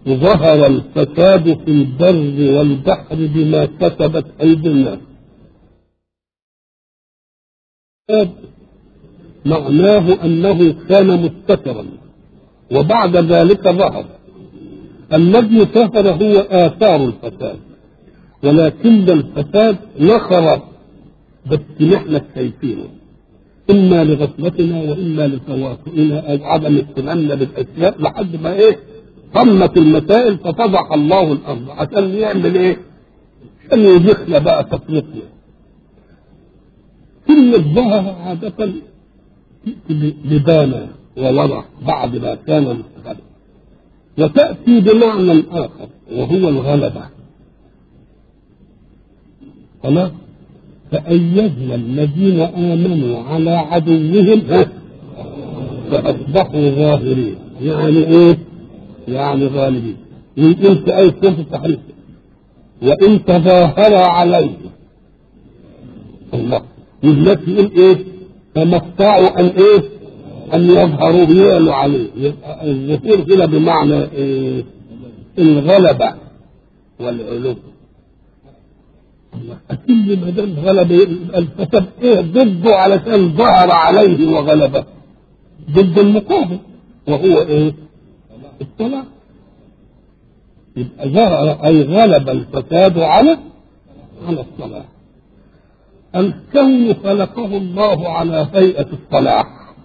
ظهر الفساد في البر والبحر بما كسبت أيدي الناس معناه أنه كان مستترا وبعد ذلك ظهر الذي ظهر هو آثار الفساد ولكن الفساد نخر بس نحن شايفينه إما لغفلتنا وإما لتواطؤنا أو عدم اهتمامنا بالأشياء لحد ما إيه طمت المسائل ففضح الله الأمر عشان يعمل إيه؟ عشان يدخل بقى تفريطنا كلمة ظهر عادة تأتي لبانا ووضع بعد ما كان مستقبلا وتأتي بمعنى آخر وهو الغلبة خلاص فأيدنا الذين آمنوا على عدوهم فأصبحوا ظاهرين يعني إيه؟ يعني غالبين يقول في أي سورة التحريف وإن تظاهر عليه الله والتي يقول إيه؟ فما استطاعوا أن إيه؟ أن يظهروا يعلوا عليه يبقى الظهور كده بمعنى إيه؟ الغلبة والعلو أكل ما دام غلب الفساد إيه ضده علشان ظهر عليه وغلبه ضد المقابل وهو إيه؟ الطلاق يبقى ظهر أي غلب الفساد على على الصلاح الكون خلقه الله على هيئة الصلاح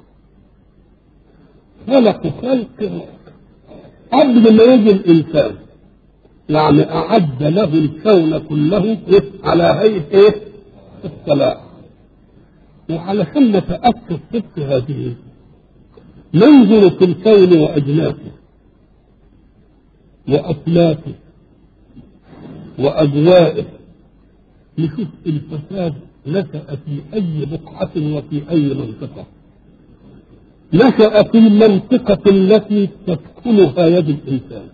خلق خلق قبل ما يجي الإنسان يعني أعد له الكون كله على هيئة إيه؟ الصلاح وعلشان نتأكد صدق هذه ننظر في الكون وأجناسه وأفلاكه وأجوائه نشوف الفساد نشأ في أي بقعة وفي أي منطقة نشأ في المنطقة التي تسكنها يد الإنسان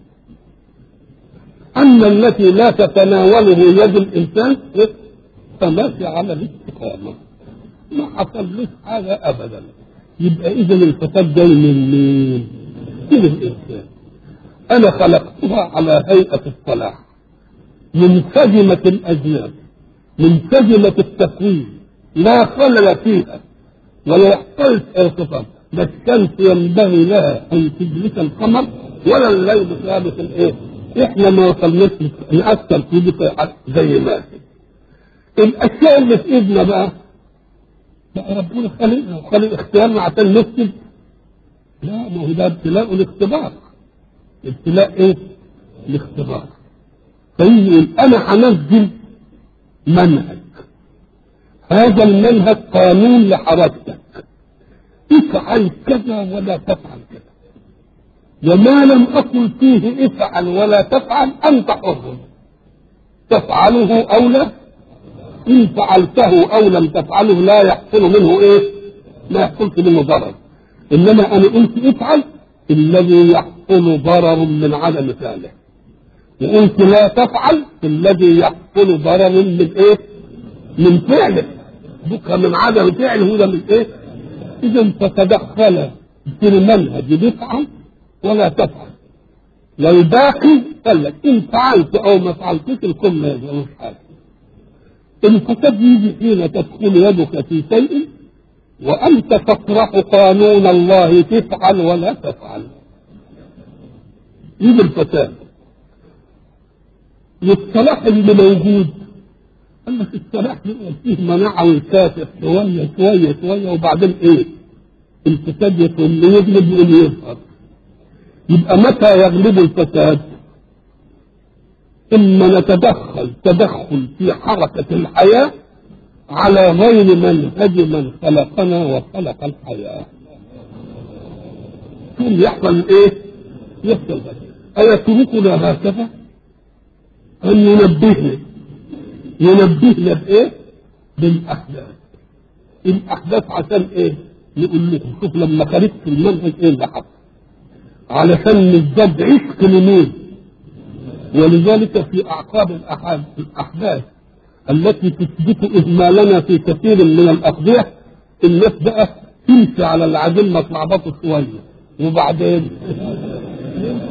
أما التي لا تتناوله يد الإنسان فماشي على الاستقامة ما حصلوش حاجة أبدا يبقى إذا الفساد جاي من مين؟ من الإنسان أنا خلقتها على هيئة الصلاح منسجمة الأجناس منسجمة التكوين لا خلل فيها ولا يحتاج ارتباط لا الشمس ينبغي لها أن تدرك القمر ولا الليل ثابت الإيه؟ إحنا ما وصلناش نأثر في زي ما الأشياء اللي في إيدنا بقى بقى ربنا خلقها وخلق اختيارنا عشان نسجد لا ما هو ده ابتلاء الاختبار ابتلاء ايه؟ الاختبار فيجي يقول انا هنزل منهج هذا المنهج قانون لحركتك افعل كذا ولا تفعل كذا وما لم اقل فيه افعل ولا تفعل انت حر تفعله او لا ان فعلته او لم تفعله لا يحصل منه ايه؟ ما يحصلش منه ضرر انما انا قلت افعل الذي يحصل ضرر من عدم فعله وقلت لا تفعل الذي يحصل ضرر من ايه من فعله بكره من عدم فعله ده من ايه اذا فتدخل في المنهج بفعل ولا تفعل والباقي قال لك ان فعلت او ما فعلتش الكل ما يجوز حاجه الفساد يجي حين تدخل يدك في شيء وأنت تطرح قانون الله تفعل ولا تفعل يجي الفساد والصلاح اللي موجود قال لك الصلاح فيه مناعة ويكافح شوية شوية شوية وبعدين إيه؟ الفساد يكون يغلب واللي يظهر يبقى متى يغلب الفساد؟ إما نتدخل تدخل في حركة الحياة على غير منهج من خلقنا وخلق الحياة ثم يحصل ايه يحصل أيتركنا هكذا أن ينبهنا ينبهنا بإيه بالأحداث الأحداث عشان إيه يقول لكم شوف لما خلقت المنهج إيه اللي حصل علشان نزداد عشق لمين ولذلك في أعقاب الأحداث التي تثبت إهمالنا في كثير من الأقضية الناس بقى تمشي على العدل مطلعبته شوية وبعدين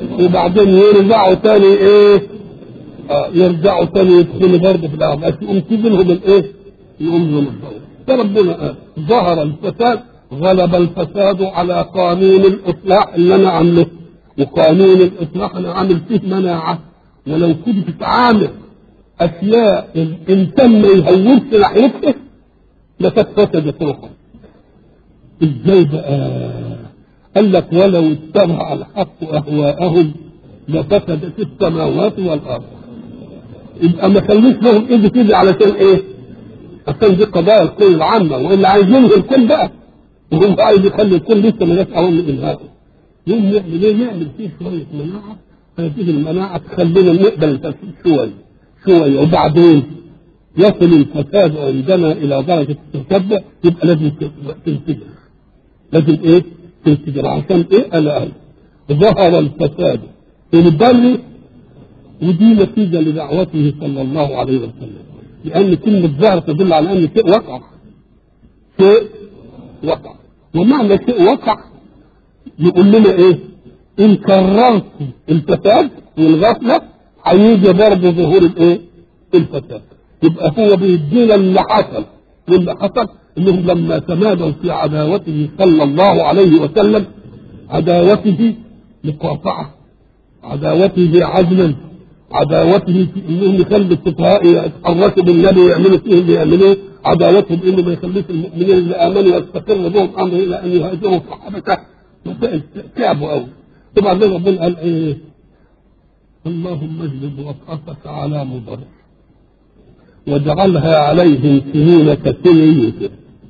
وبعدين يرجعوا تاني ايه آه يرجعوا تاني يدخلوا برضه في الارض يقوم تيجي لهم الايه؟ يقوم لهم الدور فربنا قال ظهر الفساد غلب الفساد على قانون الاصلاح اللي انا عامله وقانون الاصلاح انا عامل فيه مناعه ولو كنت تتعامل اشياء الانسان ما يهوبش ناحيتها لقد فسدت روحه ازاي بقى قال لك ولو اتبع الحق اهواءهم لفسدت السماوات والارض يبقى ما خليش لهم ايدي كده علشان ايه؟ عشان دي قضايا الكل العامه والا عايزين الكل بقى وهو عايز يخلي الكل لسه ما جاش اوان الانهاء يوم نعمل ايه؟ نعمل فيه شويه مناعه هذه المناعه تخلينا نقبل التفكير شويه شويه وبعدين يصل الفساد عندنا الى درجه التشبع يبقى لازم تنفجر لازم ايه؟ تنفجر عشان ايه؟ الا قال ظهر الفساد في البر ودي نتيجه لدعوته صلى الله عليه وسلم لان كلمه ظهر تدل على ان شيء وقع شيء وقع ومعنى شيء وقع يقول لنا ايه؟ ان كررت الفساد والغفله هيجي برضه ظهور الايه؟ الفساد يبقى هو بيدينا اللي حصل واللي حصل انهم لما تمادوا في عداوته صلى الله عليه وسلم عداوته مقاطعه عداوته عزما عداوته في انهم يخلي السفهاء يتحركوا بالنبي ويعملوا فيه اللي يعملوه عداوتهم انه ما يخليش المؤمنين اللي امنوا يستقر بهم امر الى ان يهاجروا صحابته مسائل تعبوا قوي طبعا زي ربنا قال ايه اللهم اجلب وطأتك على مضر واجعلها عليهم سنين كسن يوسف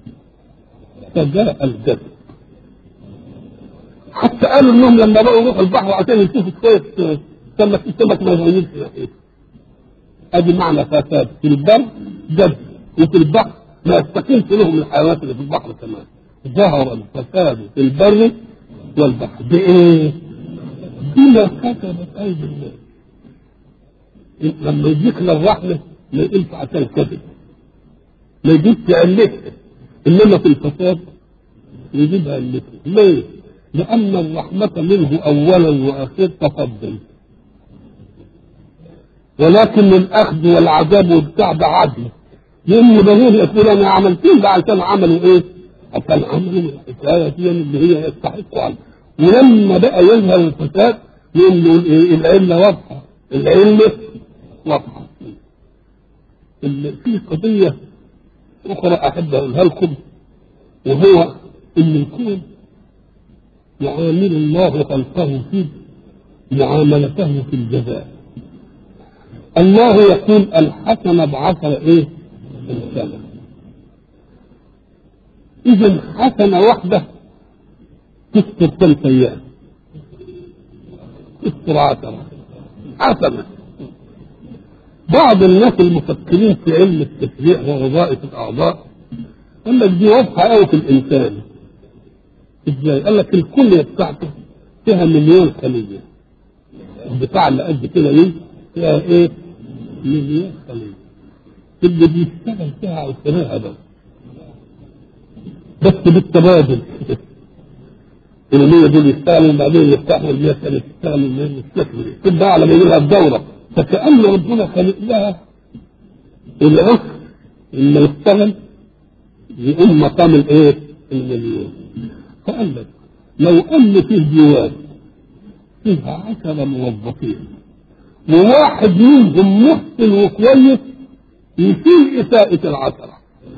فجاء الجد حتى قالوا انهم لما بقوا يروحوا البحر عشان يشوفوا شويه سمك السمك ما يغيرش ادي معنى فساد في البر جد وفي البحر ما يستقيمش لهم الحيوانات اللي في البحر كمان ظهر الفساد في البر والبحر بايه؟ بما كتبت ايدي الناس لما يجيك للرحمه ما يقلش عشان كذب ما يجيبش علته انما في الفساد يجيبها علته ليه؟ لأن الرحمة منه أولا وأخيرا تفضل ولكن الأخذ والعذاب والتعب عدل لأن بنيه يقول أنا عملتين ده عشان عملوا إيه؟ عشان عملوا الحكاية دي اللي هي يستحقوا عنها ولما بقى يظهر الفساد يقول له إيه؟ العلة واضحة العلة واضحة في قضية أخرى أحب أقولها لكم وهو إن الكون يعامل الله خلقه فيه معاملته في الجزاء الله يقول الحسنة بعشر ايه السنة اذا حسنة واحدة تستر كم سيئة تستر عشرة حسنة بعض الناس المفكرين في علم التشريع ووظائف الاعضاء قال لك دي واضحة قوي في الانسان ازاي؟ قال لك الكلية بتاعته فيها مليون خلية البتاع اللي قد كده دي فيها ايه؟ مليون خلية اللي بيشتغل فيها عشرها بس بس بالتبادل المية دول يشتغلوا وبعدين يفتحوا المية الثانية تشتغل المية تستكمل تبقى على ما يجي لها الدورة فكأن ربنا خلق لها العسر لما يشتغل يقوم مقام الايه؟ المليون فقال لك لو ان فيه ديوان فيها عشرة موظفين وواحد منهم محسن وكويس يشيل إساءة العشرة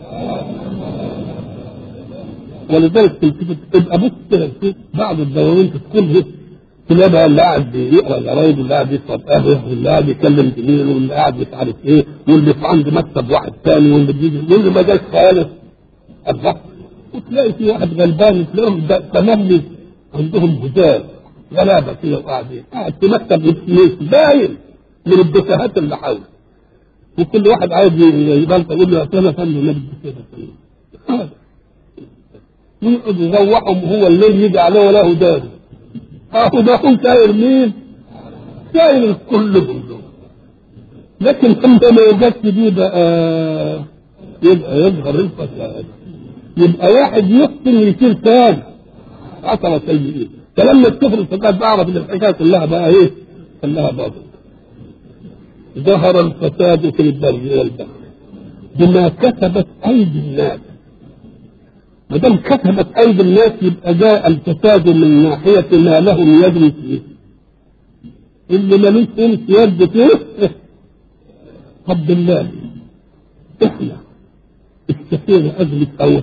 ولذلك تلتفت تبقى بص كده بعض الدواوين تدخل تلاقي بقى اللي قاعد يقرا الجرايد واللي قاعد يشرب قهوه واللي قاعد يكلم زميله واللي قاعد مش عارف ايه واللي في عند مكتب واحد ثاني واللي بيجي واللي ما جاش خالص الله وتلاقي في واحد غلبان تلاقيهم تملي عندهم هزال غلابه كده وقاعدين قاعد في مكتب مش باين من الدفاهات اللي حوله وكل واحد عايز يبلط يقول له انا فن نبي كده يقعد يروحهم وهو الليل يجي عليه ولا هداه اهو ده هو سائر مين؟ سائر الكل كله لكن لما ما يجدش دي بقى يبقى يظهر الفساد يبقى واحد يقتل يصير تاج عشرة سيئين فلما تكفر الفساد بعرف ان الحكايه كلها بقى ايه؟ كلها باطل ظهر الفساد في البر والبحر بما كسبت ايدي الناس ما دام كسبت ايدي الناس يبقى جاء الفساد من ناحيه ما لهم يد فيه اللي ملوش انس يد فيه طب بالله احنا استفينا ازمه اول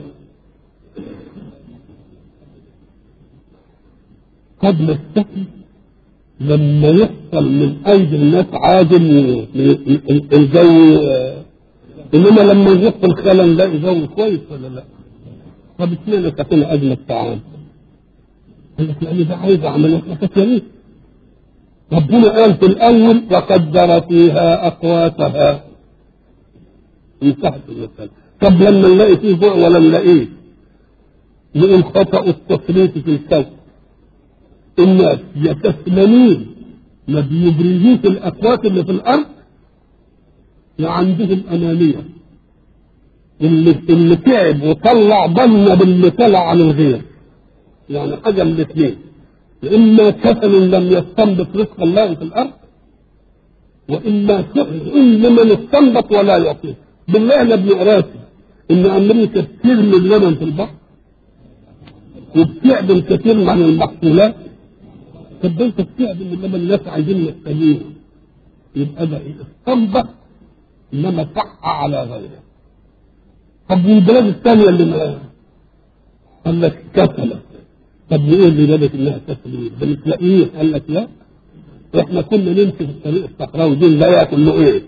قد نستفي لما يحصل من ايدي الناس عادم الجو انما لما يحصل خلل نلاقي جو كويس ولا لا؟ طب اشمعنى تكون ازمه طعام؟ قال لك لان ده عايز عمليه تكاليف ربنا قال في الاول وقدر فيها اقواتها انتهت المساله طب لما نلاقي فيه جوع ولا نلاقيه نقول خطا التفريط في الكون الناس يتسلمون ما بيبرزوش الاقوات اللي في الارض يا عندهم انانيه اللي اللي تعب وطلع ضمن باللي طلع عن الغير يعني حاجه من الاثنين اما كسل لم يستنبط رزق الله في الارض واما سحر لمن استنبط ولا يعطيه بالله انا ابن راسي ان امريكا بترمي اللبن في البحر وبتعدم كثير من المحصولات طب ده انت بتعدم اللبن الناس عايزين محتاجين يبقى ده ايه استنبط انما صح على غيره طب والبلاد الثانيه اللي ما قال لك كسلت طب وايه اللي جابت انها كسلت ده بتلاقيه قال لك لا احنا كنا نمشي في الطريق الصحراوي دي لا ياكل له ايه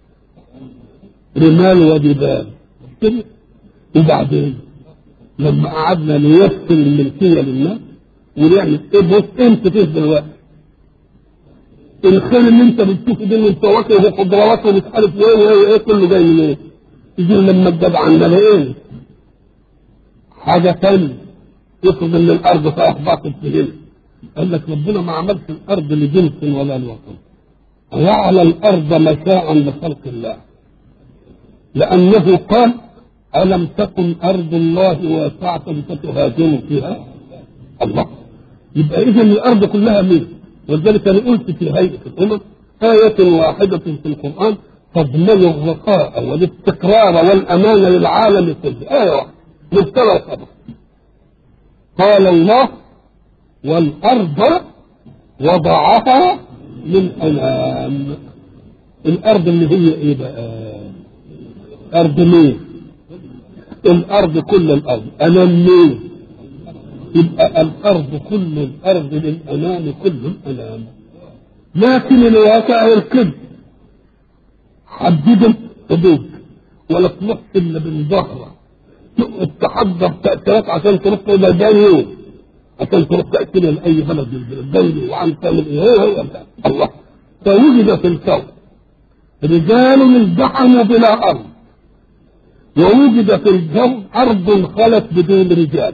رمال وجبال كده وبعدين لما قعدنا نيسر الملكيه للناس ونعمل ايه بص انت فيه دلوقتي الخير اللي انت بتشوفه ده من فواكه وخضروات ومش عارف ايه وايه وايه كله جاي من ايه؟ يجي لما الجدع عندنا ايه؟ حاجه ثانيه يخرج من الارض فاحبط السجن قال لك ربنا ما عملش الارض لجنس ولا لوطن جعل الارض متاعا لخلق الله لانه قال الم تكن ارض الله واسعه فتهاجروا فيها الله يبقى اذا الارض كلها مين ولذلك انا قلت في هيئه الامم ايه واحده في القران تضمن الرخاء والاستقرار والامان للعالم كله ايه واحده مبتلى الخبر قال الله والارض وضعها للانام الارض اللي هي ايه بقى ارض مين الارض كل الارض امام مين يبقى الارض كل الارض للانام كل الانام لكن الواقع الكذب حدد حدود ولا تروح الا بالظهر تقعد تحضر تأثيرات عشان تروح الى ثاني يوم عشان تروح تأثير لأي بلد من البلد وعن تعمل ايه هو هو الله فوجد في الكون رجال ازدحموا بلا ارض ووجد في الجو ارض خلت بدون رجال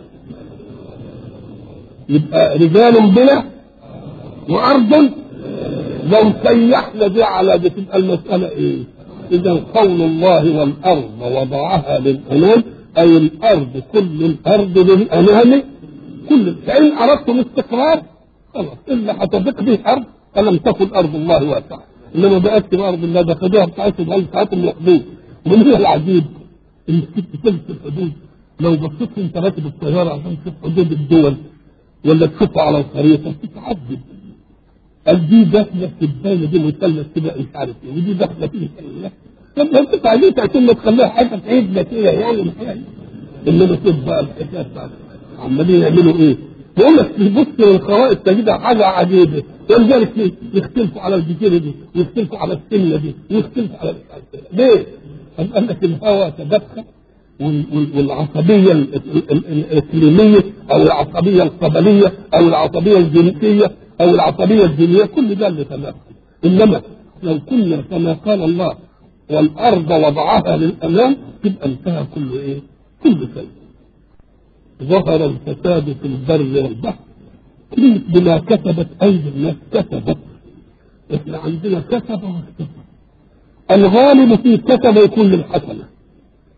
يبقى رجال بلا وارض لو سيحنا دي على دي تبقى المسألة ايه؟ إذا قول الله والأرض وضعها للأنام أي الأرض كل الأرض للأنام كل فإن أردتم استقرار خلاص إلا هتضيق به الأرض فلم تكن أرض الله واسعة إنما بقت أرض الله ده خدوها بتاعتهم هل بتاعتهم الحدود ومن هو العجيب إن كنت تلف الحدود لو بصيت أنت راكب الطيارة عشان تشوف حدود الدول ولا تشوفها على الخريطة تتعجب قال دي داخله في الدايره دي مثلث كده مش عارف ايه ودي داخله في مثلث طب لو انت عايزين تعتمد تخليها حاجه تعيد لك ايه يعني مش يعني انما شوف بقى الحكايه بتاعت عمالين يعملوا ايه؟ بقول لك تبص للخرائط تجدها حاجه عجيبه ولذلك يختلفوا على الجزيره دي ويختلفوا على السنه دي ويختلفوا على ليه؟ قال لك الهواء تدخل والعصبية الإقليمية أو العصبية القبلية أو العصبية الجنسية أو العصبية الدينية كل ده اللي تنافس إنما لو كنا كما قال الله والأرض وضعها للأمام تبقى انتهى كل إيه؟ كل شيء ظهر الفساد في البر والبحر كلمة بما كسبت أيدي الناس كسبت إحنا عندنا كسب واكتسب الغالب في كسب يكون للحسنة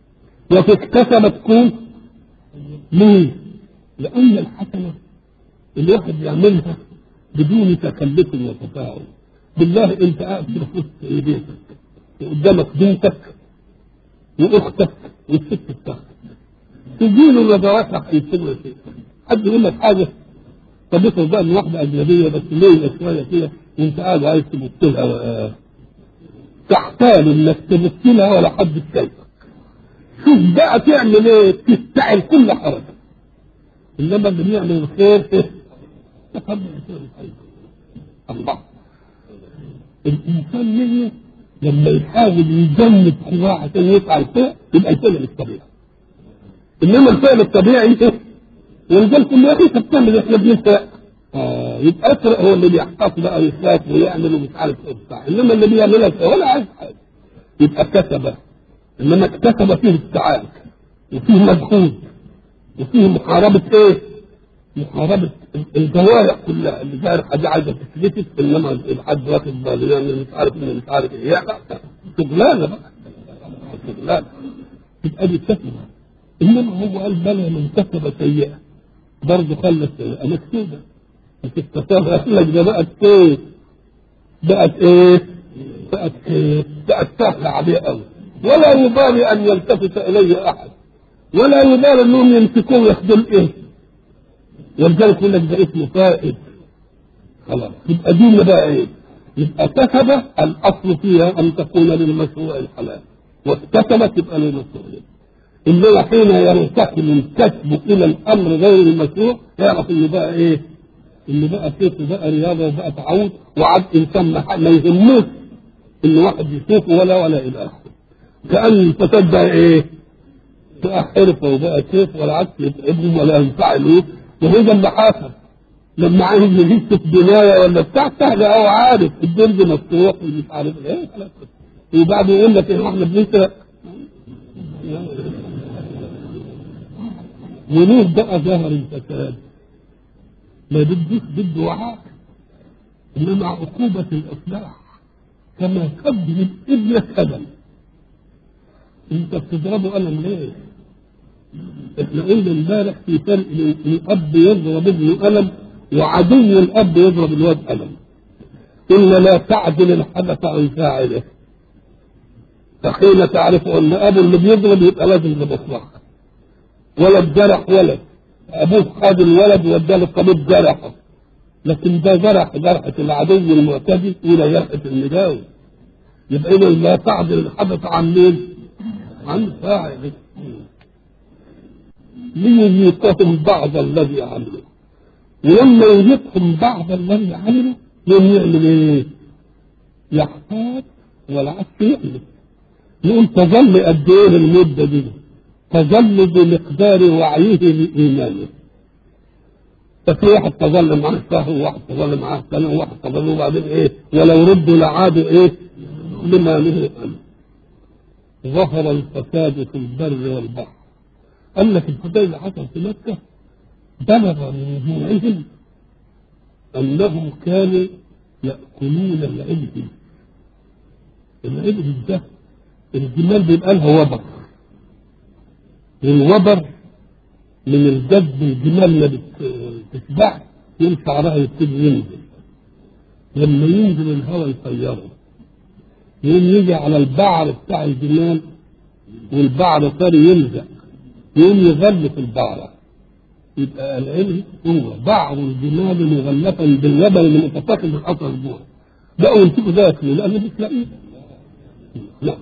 وفي اكتسب تكون ليه؟ لأن الحسنة الواحد يعملها بدون تكلف وتفاعل بالله انت قاعد في وسط بيتك وقدامك بنتك واختك والست بتاعتك تجي له نظرات هيكتبوا شيء حد يقول لك حاجه طب افرض بقى ان واحده اجنبيه بس ليه شويه كده وانت قاعد عايز تبص لها تحتاج انك تبص لها ولا حد شايفك شوف بقى تعمل ايه تستعل كل حركه انما اللي بيعمل الخير ايه تقبل الخير الخير الله الانسان منه لما يحاول يجنب قواه عشان يفعل خير يبقى يسلم الطبيعه انما الفعل الطبيعي ايه ولذلك كل اخي بتعمل احنا بنسرق آه يبقى اسرق هو اللي بيحتاط بقى ويخاف ويعمل ومش عارف ايه بتاع انما اللي بيعملها ولا عايز حاجه يبقى كسب انما اكتسب فيه استعانة وفيه مجهود وفيه محاربة ايه؟ محاربة الجوارح كلها اللي جارحة دي عايزة تثبتت انما الحد واخد باله يعني مش عارف انه مش عارف ايه يعني شغلانة بقى شغلانة تبقى دي كسبة انما هو قال بلى من كسب سيئة برضه خلى السيئة مكتوبة هتكتسبها قال لك ده بقت ايه؟ بقت ايه؟ بقت ايه؟ بقت سهلة عليه قوي ولا يبالي ان يلتفت اليه احد ولا يبالي انهم يمسكوه وياخذوا ايه ولذلك يقول لك ده اسمه فائد خلاص يبقى دين بقى ايه يبقى كتب الاصل فيها ان تكون للمشروع الحلال واكتسبت تبقى للمشروع انما حين ينتقل الكسب الى الامر غير المشروع يعرف ان بقى ايه ان بقى كيف بقى رياضه وبقى تعود وعد انسان ما يهموش ان واحد يشوفه ولا ولا الى اخره كأن الفساد بقى ايه؟ بقى حرفة وبقى كيف ولا عكس يتعبهم ولا ينفعلوا وهو ده اللي حصل لما عايز يجيب في بناية ولا بتاع سهل أو عارف الدرج مفتوح ومش عارف ايه خلاص وبعد يقول لك ايه احنا بنسرق وليه بقى ظهر الفساد؟ ما بدوش بده وعاء انما عقوبة الاصلاح كما تضرب ابنك ابدا انت بتضربه قلم ليه؟ احنا قلنا امبارح في فرق بين الاب يضرب ابنه قلم وعدو الاب يضرب الواد قلم إن لا تعدل الحدث عن فاعله فحين تعرف أن أبو اللي بيضرب يبقى لازم بمصلحة ولد جرح ولد أبوه خد الولد واداله قميص جرحه لكن ده جرح جرحة العدو المعتدي إلى جرحة المجاور يبقى إذا لا تعدل الحدث عن مين؟ عن فاعله ليذيقهم بعض الذي عملوا ولما يذيقهم بعض الذي عملوا يوم يعمل ايه؟ يحتاج والعكس يعمل يقول تظل قد ايه المده دي؟ تظل بمقدار وعيه لايمانه ففي واحد تظل معاه شهر وواحد تظل معاه سنه وواحد تظل وبعدين ايه؟ ولو ردوا لعادوا ايه؟ لما نهوا عنه ظهر الفساد في البر والبحر قال لك الفساد اللي حصل في مكه بلغ من جوعهم انهم كانوا ياكلون العبد العبد ده الجمال بيبقى لها وبر والوبر من الجد الجمال ما بتتبع يوم شعرها يبتدي ينزل لما ينزل الهواء يطيره يوم يجي على البعر بتاع الجمال والبعر صار يلزق يوم يغلف البعره يبقى العلم هو بعض الجمال مغلفا باللبن المتفاقم من اثر الجوع بقوا يمسكوا ذاته لانه مش لاقيه لا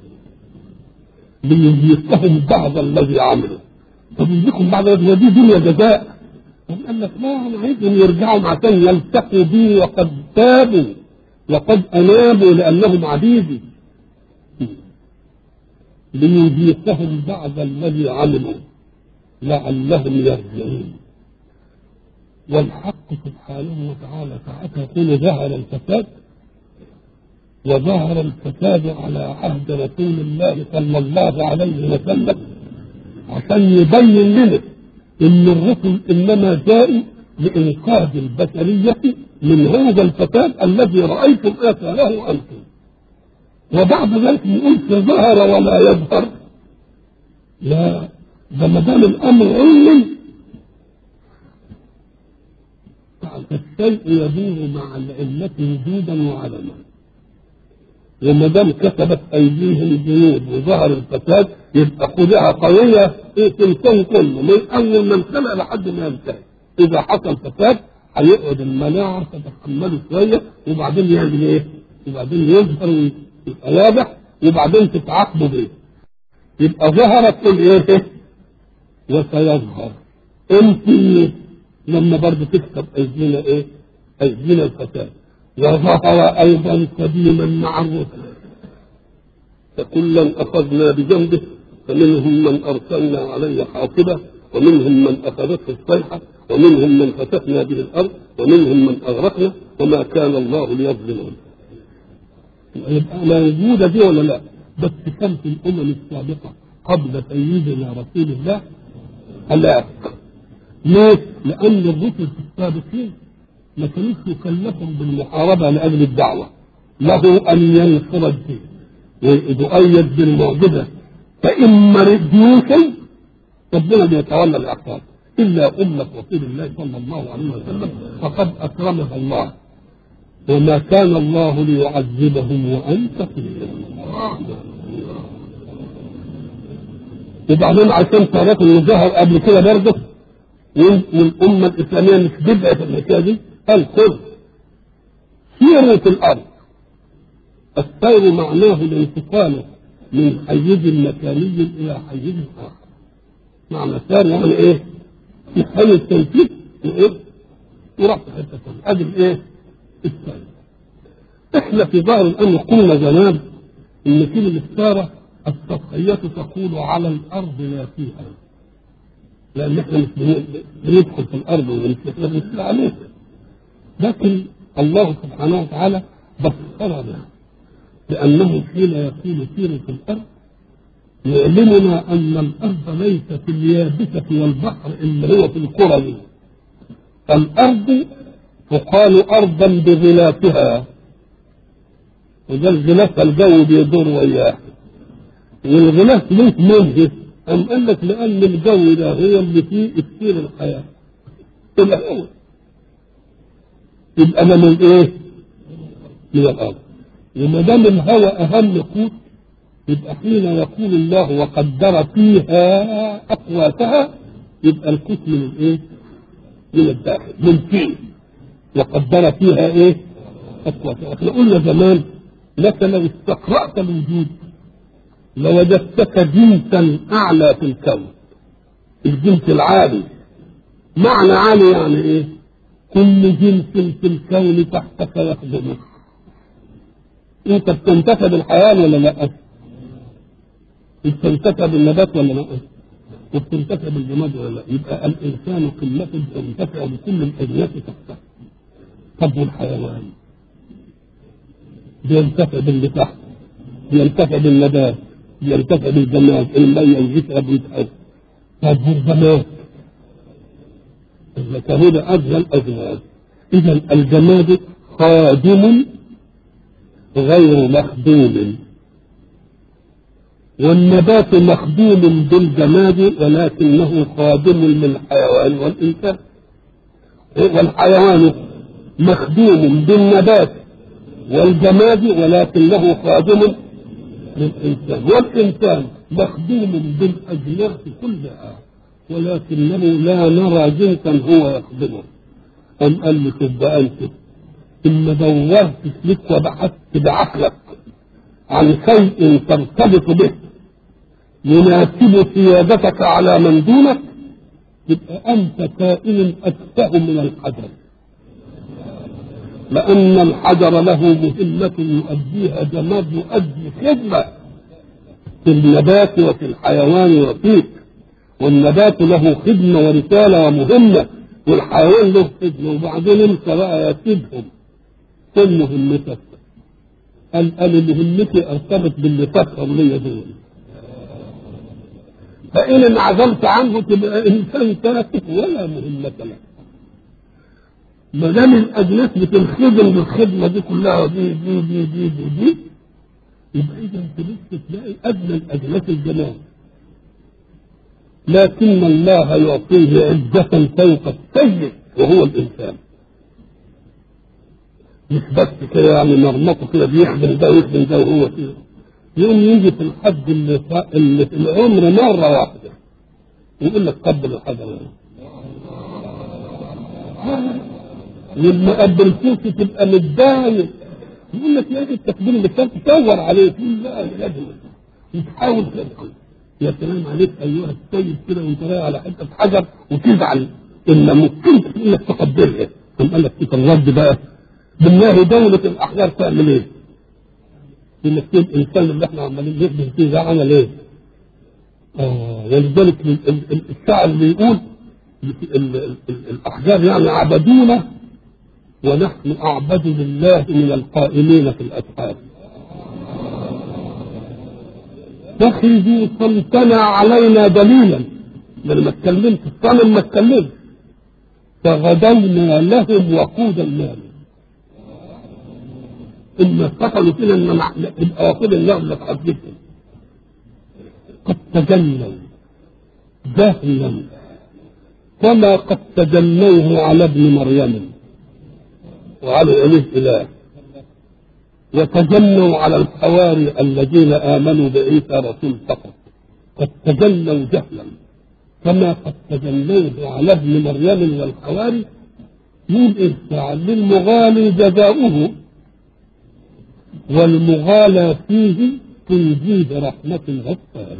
ليذيقهم بعض الذي عملوا طب يذيقهم بعض الذي ودي دنيا جزاء قال لك لا انا عايزهم يرجعوا عشان يلتقوا بي وقد تابوا وقد انابوا لانهم عبيدي ليذيقهم بعض الذي عملوا لعلهم يرجعون والحق سبحانه وتعالى ساعتها يقول ظهر الفساد وظهر الفساد على عهد رسول الله صلى الله عليه وسلم عشان يبين لنا ان الرسل انما جاءوا لانقاذ البشريه من هذا الفساد الذي رايتم اثاره انتم وبعد ذلك يقول ظهر ولا يظهر لا ده ما دام الامر علم يفعل الشيء يدور مع العلة وجودا وعدما وما دام كسبت ايديهم جنود وظهر الفساد يبقى خدعه قويه ايه في الكون كله من اول ما انخلق لحد ما ينتهي اذا حصل فساد هيقعد المناعه تتحمله شويه وبعدين يعمل ايه؟ وبعدين يظهر ويبقى واضح وبعدين تتعاقبوا بيه يبقى ظهرت تقول ايه؟ وسيظهر انت لما برضه تكسب ايدينا ايه؟ ايدينا الفساد وظهر ايضا قديما مع الرسل فكلا اخذنا بجنبه فمنهم من ارسلنا عليه حاصبه ومنهم من اخذته الصيحه ومنهم من فتحنا به الارض ومنهم من اغرقنا وما كان الله ليظلمهم يبقى موجوده دي ولا لا؟ بس كان في الامم السابقه قبل سيدنا رسول الله هلاك ليه؟ لان الرسل في السابقين ما كانوش يكلفهم بالمحاربه لاجل الدعوه له ان ينصر الدين ويؤيد بالمعجزه فان مرض يوصل ربنا بيتولى الاعقاب الا امه رسول الله صلى الله عليه وسلم فقد اكرمها الله وما كان الله ليعذبهم وانت فيهم وبعدين عشان تعرف انه ظهر قبل كده برضه والامه الاسلاميه مش بدعه في الحكايه دي قال خذ سيروا في الارض السير معناه الانتقال من حيز مكاني الى حيز اخر معنى سير يعني ايه؟ في حال التنفيذ وايه؟ وراح في حته ثانيه ادي الايه؟ السير احنا في ظاهر الامر قلنا زمان ان كلمه الساره السطحيه تقول على الارض لا فيها لان احنا مش بندخل في الارض احنا بنسير عليها لكن الله سبحانه وتعالى بصرنا بأنه حين يقول سيروا في الأرض يعلمنا أن الأرض ليست اليابسة والبحر اللي هو في القرى دي الأرض تقال أرضا بغلافها وده الغلاف الجو بيدور وياه والغلاف ليه منهج أم قال لك لأن الجو ده هو اللي فيه كثير الحياة الأول يبقى انا من ايه؟ من الارض وما دام الهوى اهم قوت يبقى حين يقول الله وقدر فيها اقواتها يبقى القوت من الايه؟ من الداخل من فيه وقدر فيها ايه؟ اقواتها احنا قلنا زمان لك لو استقرأت الوجود لوجدتك جنسا اعلى في الكون الجنس العالي معنى عالي يعني ايه؟ كل جنس في الكون تحتك يخدمك انت بتنتفع بالحيوان ولا لا؟ بتنتفع بالنبات ولا لا؟ وبتنتفع بالجماد ولا لا؟ يبقى الانسان قمة ينتفع بكل الاجناس تحته. طب والحيوان؟ بينتفع باللي تحت بينتفع بالنبات بينتفع بالجماد المية يشرب ويتحرك طب والجماد؟ الجماد أدنى الأجناد إذا الجماد خادم غير مخدوم والنبات مخدوم بالجماد ولكنه خادم للحيوان والإنسان والحيوان مخدوم بالنبات والجماد ولكنه خادم للإنسان والإنسان مخدوم بالأجناس كلها ولكنه لا نرى جنسا هو يخدمه أم قال لي تبقى أنت ثم دورت لك وبحثت بعقلك عن شيء ترتبط به يناسب سيادتك على من دونك يبقى أنت كائن أتفه من الحجر لأن الحجر له مهمة يؤديها جماد يؤدي خدمة في النبات وفي الحيوان وفيك والنبات له خدمة ورسالة ومهمة والحيوان له خدمة وبعدين انت بقى يسيبهم كل مهمتك قال أنا مهمتي ارتبط باللي فكر ليا دول فإن انعزلت عنه تبقى إنسان تافه ولا مهمة لك ما دام الأجناس بتنخدم بالخدمة دي كلها دي دي دي دي دي, دي يبقى إذا تبص تلاقي أدنى الأجناس الجمال لكن الله يعطيه عزة فوق السيد وهو الإنسان مش بس كده يعني مرمطه كده بيخدم ده ويخدم ده وهو كده يوم يجي في الحج اللي, اللي في العمر مره واحده يقول لك قبل الحجر لما قبلتوك تبقى متضايق يقول لك يا اخي التكبير اللي كان تدور عليه تقول لا يا ابني وتحاول تدخل يا سلام عليك ايها السيد كده وانت رايح على حته حجر وتزعل ان ممكن انك تقبلها ثم قال لك فيك الرد بقى بالله دولة الاحجار تعمل ايه؟ انك تبقى الانسان اللي احنا عمالين نخدم فيه ده عمل ايه؟ اه ولذلك الشاعر اللي يقول الاحجار يعني عبدونا ونحن اعبد لله من القائمين في الاسحار تخرجوا صمتنا علينا دليلا لما اتكلمت الصنم ما اتكلمش فغدونا لهم وقود المال إن اتصلوا كده إن يبقى وقود النار اللي تحدثهم قد تجنوا جهلا كما قد تجنوه على ابن مريم وعلى أليه إله وتجنوا على الحواري الذين آمنوا بعيسى رسول فقط قد تجنوا جهلا كما قد تجنوه على ابن مريم والحواري يقول إيه للمغالي جزاؤه والمغالى فيه تنجيه رحمة غفار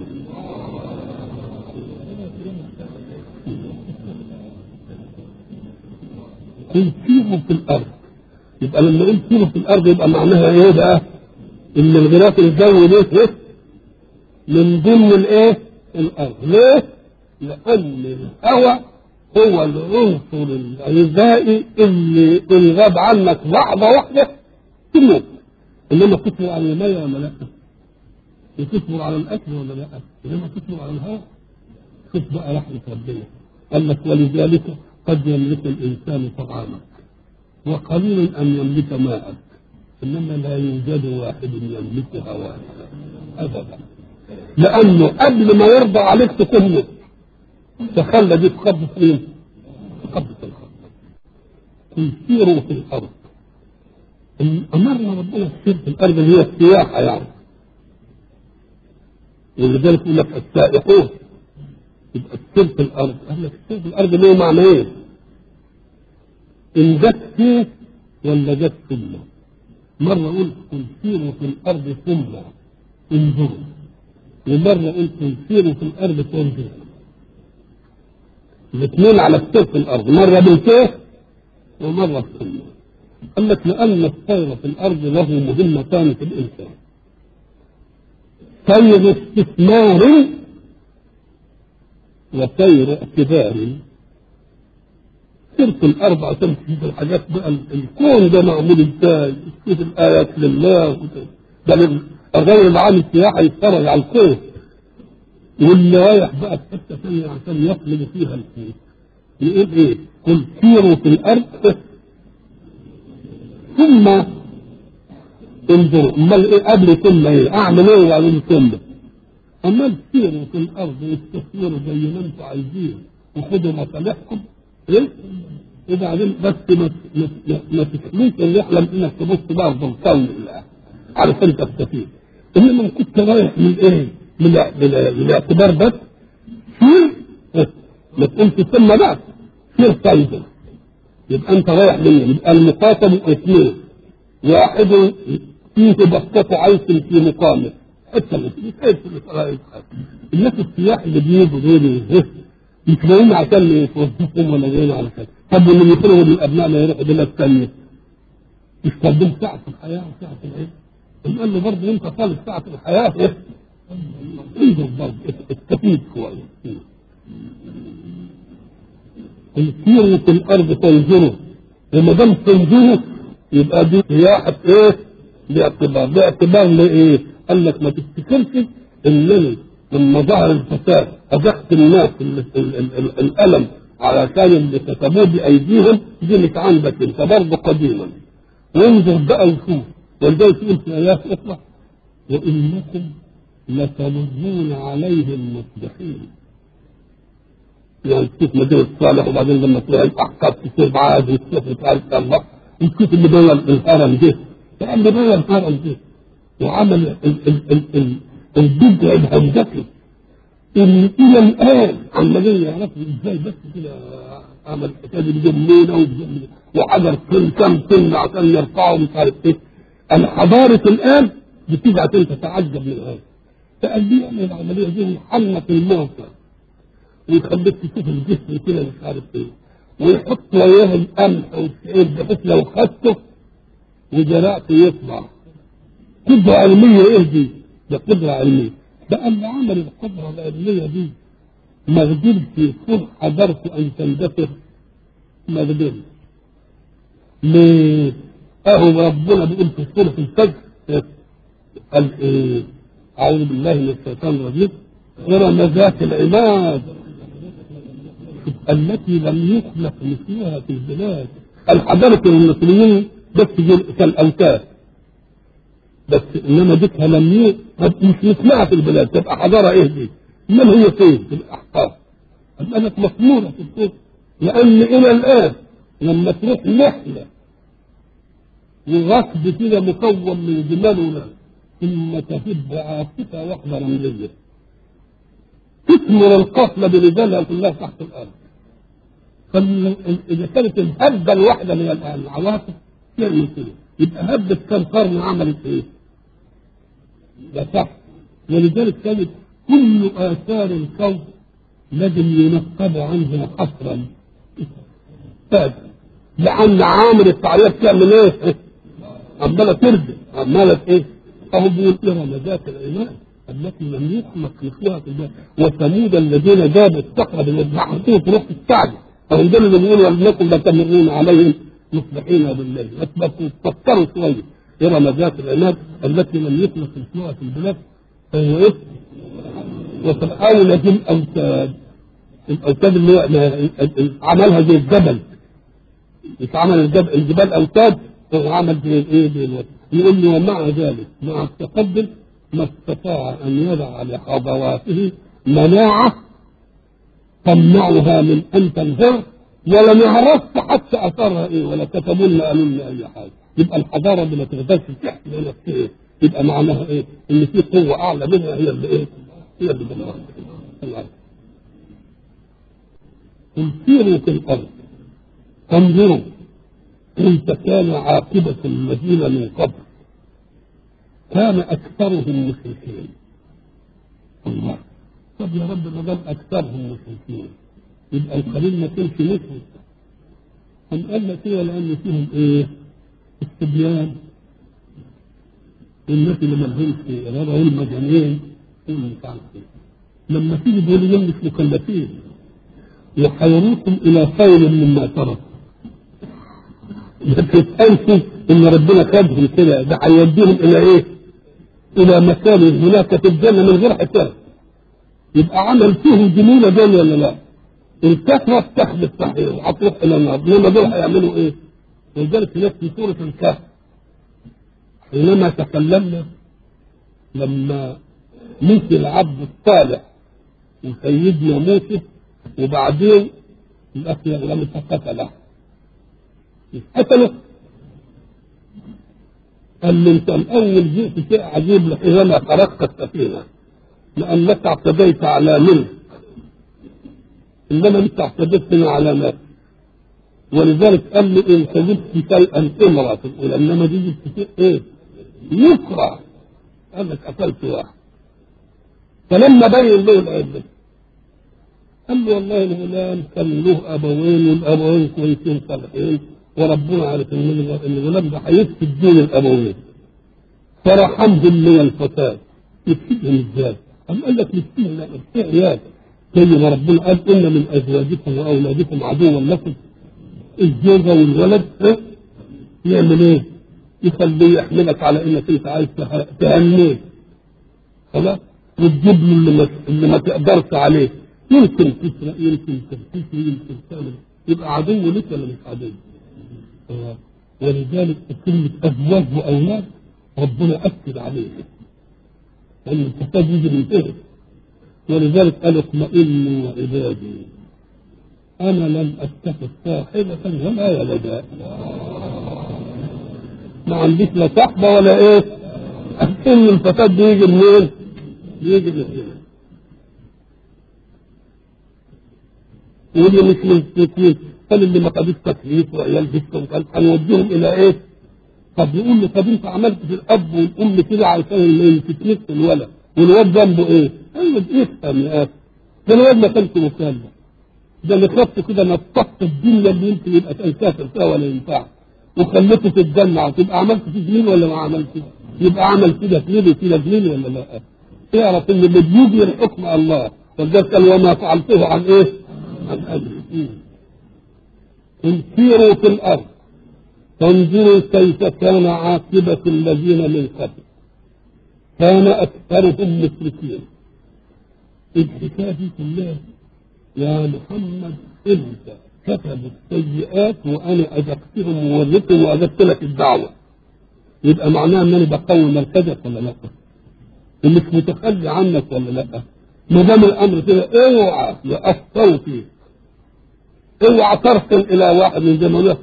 قل سيروا في الأرض يبقى لما نقول سيروا في الأرض يبقى معناها إيه بقى؟ إن الغلاف الجوي ليه إيه؟ من ضمن الإيه؟ الأرض ليه؟ لأن الهواء هو العنصر الغذائي اللي إن غاب عنك لحظة واحدة تموت إنما تصبر على المية ولا لا؟ وتصبر على الأكل ولا لا؟ إنما تصبر على الهواء شوف بقى رحمة ربنا قال لك ولذلك قد يملك الإنسان طعامك وقليل أن يملك ماءك إنما لا يوجد واحد يملك هواك أبدا لأنه قبل ما يرضى عليك تكون مت تخلى دي تخبط فين؟ تخبط الخط قل سيروا في الأرض أمرنا ربنا السير في الأرض اللي هي السياحة يعني ولذلك يقول لك السائقون يبقى السير في الأرض قال لك السير في الأرض له معنى إيه؟ إن جت فيه ولا جت ثم مرة قلت قل سيروا في الأرض ثم انظروا ومرة قلت قل سيروا في الأرض فانظروا الاثنين على السير في الأرض مرة بالكيف ومرة ثم قال لك لأن السير في الأرض له مهمتان في الإنسان سير استثمار وسير اعتبار سيرة الأرض عشان تشوف الحاجات بقى الكون ده معمول ازاي تشوف الآيات لله ده الرجل اللي عامل سياحة يتفرج على الكون واللي رايح بقى في حتة ثانية عشان يقلب فيها الكون يقول إيه؟ قل سيروا في الأرض ثم انظروا امال ايه قبل ثم ايه اعمل ايه وبعدين ثم امال سيروا في الارض واستثمروا زي ما انتم عايزين وخدوا مصالحكم ايه وبعدين بس ما ما ما تخليش اللي يحلم انك تبص بقى في الكون علشان تستفيد انما كنت رايح من ايه؟ من من الاعتبار بس سير ما تقولش ثم بقى سير طيب يبقى انت رايح منين؟ يبقى المقاتل اثنين واحد فيه بسطة عيش في مقامه حتى الناس السياح اللي بيجوا دول مش جايين عشان يتوظفهم ولا جايين على كده طب واللي يطلبوا للابناء ما يروحوا بلاد ثانيه مش طالبين ساعة الحياة وساعة العيش قال له برضه انت طالب ساعة الحياة ايه؟ انظر برضه استفيد كويس سيروا في الارض تنظروا وما دام تنظروا يبقى دي سياحة ايه؟ باعتبار باعتبار لايه؟ قال لك ما تفتكرش انني لما ظهر الفساد اذقت الناس ال- ال- ال- الالم على كان اللي كتبوه بايديهم دي مش عندك انت برضه قديما وانظر بقى وشوف ولذلك تقول في ايات اخرى وانكم لتمرون عليهم مصبحين يعني تشوف مدينة صالح وبعدين لما تروح الأحقاب تصير عاد وتشوف تعرف الله وتشوف اللي بنى الهرم ده ده اللي بنى الهرم ده وعمل ال- ال- ال- ال- البدع الهندسي اللي الى الان عمالين يعرفوا ازاي بس كده عمل الحكايه دي بجنينه وبجنينه وحجر كل كم طن عشان يرفعوا مش عارف ايه الحضاره الان بتيجي عشان تتعجب من هذا فقال لي يعمل العمليه دي ويحنك الموتى ويخليك تشوف الجسم كده مش عارف ايه ويحط وياه القمح والشعير بحيث لو خدته وجرأته يطلع قدرة علمية ايه دي؟ ده قدرة علمية ده اللي عمل القدرة العلمية دي ما قدرش يكون حضرته ان تندثر ما قدرش ليه؟ اهو ربنا بيقول في سورة الفجر قال ايه؟ اعوذ بالله من الشيطان الرجيم إرم ذات العماد التي لم يخلق مثلها في البلاد الحضارة المصريين بس كالأوتاد بس انما بيتها لم ي... مش مثلها في البلاد تبقى حضاره ايه دي؟ من هي فين في الاحقاف؟ كانت مصموره في الكون لان الى الان لما تروح نحله وغصب كده مكون من جمال وناس ثم تهب عاصفه واحده رمليه تثمر القفله برجالها كلها تحت الارض فاذا كانت الهبه الواحده من العواصف تعمل كده يبقى هبه كم قرن عملت ايه؟ ده صح ولذلك كانت كل آثار الكون لازم ينقب عنه حصرا فاد لأن عامل التعريف تعمل ايه؟ عمالة ترجع عمالة ايه؟ أهو بيقول إرم ذات العماد التي لم يخلق مثلها في البلاد وثمود الذين جابوا الصخرة بالمجمعتين في نص السعد فهم دول اللي بيقولوا انكم لتمرون عليهم مصبحين بالليل بس تفكروا شويه إرم ذات العماد التي لم يخلق مثلها في البلاد فهو إيه؟ وفرعون ذي الأوتاد الأوتاد اللي هو عملها زي الجبل مش عمل الجبل الجبال أوتاد هو عمل زي الإيه زي الوتد يقول لي ومع ذلك مع التقدم ما استطاع أن يضع لحضواته مناعة تمنعها من أن تنهار ولم يعرفت حتى أثرها إيه ولا كتبوا لنا قالوا لنا أي حاجة يبقى الحضارة دي ما تقدرش تحكي نفسها إيه يبقى معناها إيه إن في قوة أعلى منها هي اللي إيه هي اللي بالله قل سيروا في الأرض انظروا كيف كان عاقبة الذين من قبل كان أكثرهم مشركين الله طب يا رب ما دام أكثرهم مشركين يبقى القليل ما كانش مشرك أم قال لك كده لأن فيهم إيه؟ استبيان الناس اللي ما لهمش إرادة هم مجانين هم مش عارف إيه لما تيجي تقول لهم مش مكلفين يحيروكم إلى خير مما ترك ما تفهمش إن ربنا خدهم كده ده هيوديهم إلى إيه؟ إلى مكان هناك في الجنة من غير حساب يبقى عمل فيهم جميلة دول ولا لا؟ الكثرة تاخد الصحيح وهتروح إلى النار إنما دول هيعملوا إيه؟ ولذلك هناك في سورة الكهف حينما تكلمنا لما موسى العبد الصالح وسيدنا موسى وبعدين الأخ يغلم فقتله قتله قال له انت الاول جئت شيء عجيب لحينما خرقت السفينه لانك اعتديت على ملك انما انت اعتديت من علامات ولذلك قال له ان كذبت شيئا امرأة الاولى انما دي جبت شيء ايه؟ يكره قال لك قتلت واحد فلما بين له العده قال له والله الغلام كان له ابوين والابوين كويسين صالحين وربنا عارف ان الغلام ده هيفسد دين الابوين فرحمهم من الفساد يفسدهم ازاي؟ قام قال لك مسكين لا في عيال زي ما ربنا قال ان من ازواجكم واولادكم عدوا لكم الزوجه والولد ها؟ يعمل ايه؟ يخليه يحملك على انك انت عايز تهنيه خلاص وتجيب له اللي ما, اللي ما تقدرش عليه يمكن تسرق يمكن تغتسل يمكن تعمل يبقى عدو لك ولا مش عدو؟ آه. ولذلك كلمة أزواج وأولاد ربنا أكد عليه لأن الفساد يجي من كده ولذلك قال اطمئنوا وعبادي أنا لم أتخذ صاحبة ولا ولدا ما عنديش لا صحبه ولا ايه ان الفساد بيجي منين؟ بيجي من هنا واللي مش مسلمين قال اللي ما خدوش تكليف وعيال بيتهم قال هنوديهم الى ايه؟ طب يقول له طب انت عملت في الاب والام كده علشان ما يفتنش الولد والواد ذنبه ايه؟ ايوه افهم يا اخي ده الواد ما كانش مكلف ده اللي خدته كده نطقت الدنيا اللي انت يبقى كان كافر فيها ولا ينفع وخليته تتجمع تبقى عملت في جميل ولا ما عملتش؟ يبقى عمل كده جميل وكده جميل ولا لا؟ تعرف ان اللي بيجري حكم الله فلذلك قال وما فعلته عن ايه؟ عن اجري سيروا في الارض فانظروا كيف كان عاقبة الذين من قبل كان أكثرهم مشركين الحكاية دي كلها يا محمد أنت كتب السيئات وأنا أذقتهم ووريتهم وأذقت لك الدعوة يبقى معناه أن أنا بقوي مركزك ولا لا؟ ومش متخلي عنك ولا لا؟ ما دام الأمر كده اوعى يأثروا فيك اوعى ترسل إلى واحد من زمانه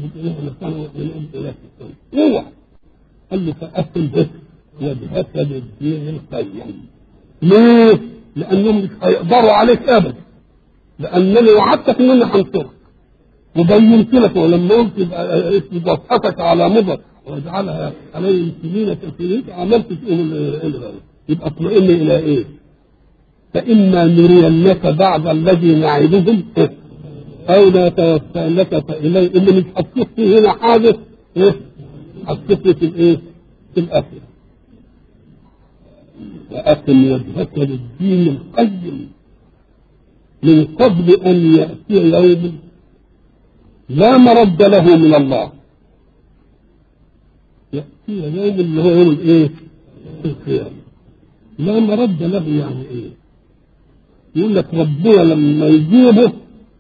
اوعى قال له فأسل بك وجهك للدين القيم ليه؟ لأنهم مش هيقدروا عليك أبدا لأنني وعدتك إن أنا هنصرك وبينت لك ولما قلت بصحتك على مضر واجعلها عليهم سنين كثيرين عملت فيهم الغرب يبقى اطمئن إلى إيه؟ فإما نرينك بعض الذي نعدهم أو لا توفينك فإلي اللي مش هتشوف فيه هنا حاجة إيه؟ هتشوف في الإيه؟ في الآخرة وأقم وجهك للدين القيم من قبل أن يأتي يوم لا مرد له من الله يأتي يوم اللي هو يوم الإيه؟ القيامة لا مرد له يعني إيه؟ يقول لك ربنا لما يجيبه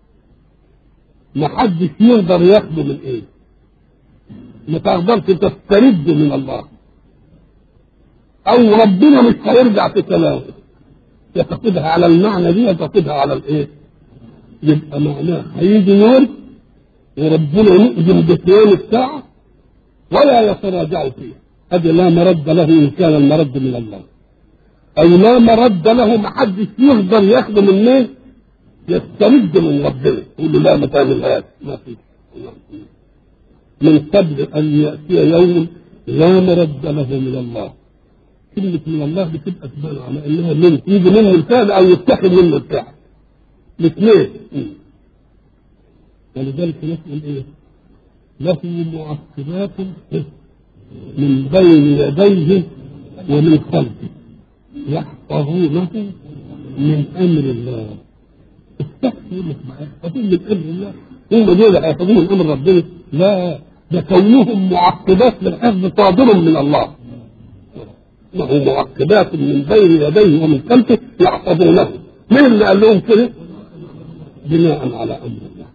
ما حدش يقدر ياخده من ايه ما تقدرش تسترد من الله او ربنا مش هيرجع في كلامه يا تاخدها على المعنى دي يا تاخدها على الايه يبقى معناه هيجي يوم وربنا يؤذن بقيام الساعة ولا يتراجع فيه هذا لا مرد له إن كان المرد من الله أو لا مرد له ما حدش يقدر ياخده من مين يسترد من ربنا يقول له لا ما تعملهاش ما في من قبل أن يأتي يوم لا مرد له من الله كلمة من الله بتبقى تبان على انها من يجي منه الفعل او يتخذ منه الفعل الاثنين ولذلك نسأل ايه؟ له معقبات من بين يديه ومن خلفه يحفظونه من امر الله استغفر لك معاه يحفظون من امر الله هم دول هيحفظون من امر ربنا لا ده كونهم معقبات للحفظ صادر من الله له معقبات من بين يديه ومن خلفه يحفظونه مين اللي قال لهم كده؟ بناء على امر الله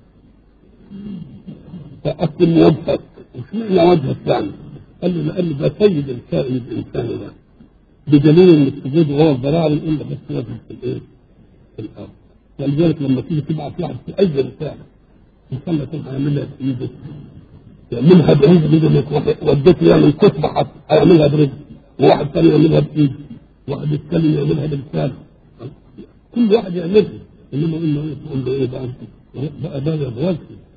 فأقم وجهك وش معنى وجهك يعني؟ قال له لأن ده سيد الكائن الإنساني ده بدليل إن السجود وهو الضراعة يقول لك بس وجهك في الإيه؟ في الأرض ولذلك لما تيجي تبعت واحد في أي رسالة إنسان يكون هيعملها بإيده يعملها بعيد بإيده وديت يعمل كتبة حتى هيعملها برجل وواحد ثاني يعملها بايده واحد الثاني يعملها بلسانه كل واحد يعملها انما قلنا ايه تقول له ايه بقى انت بقى بيض وجهي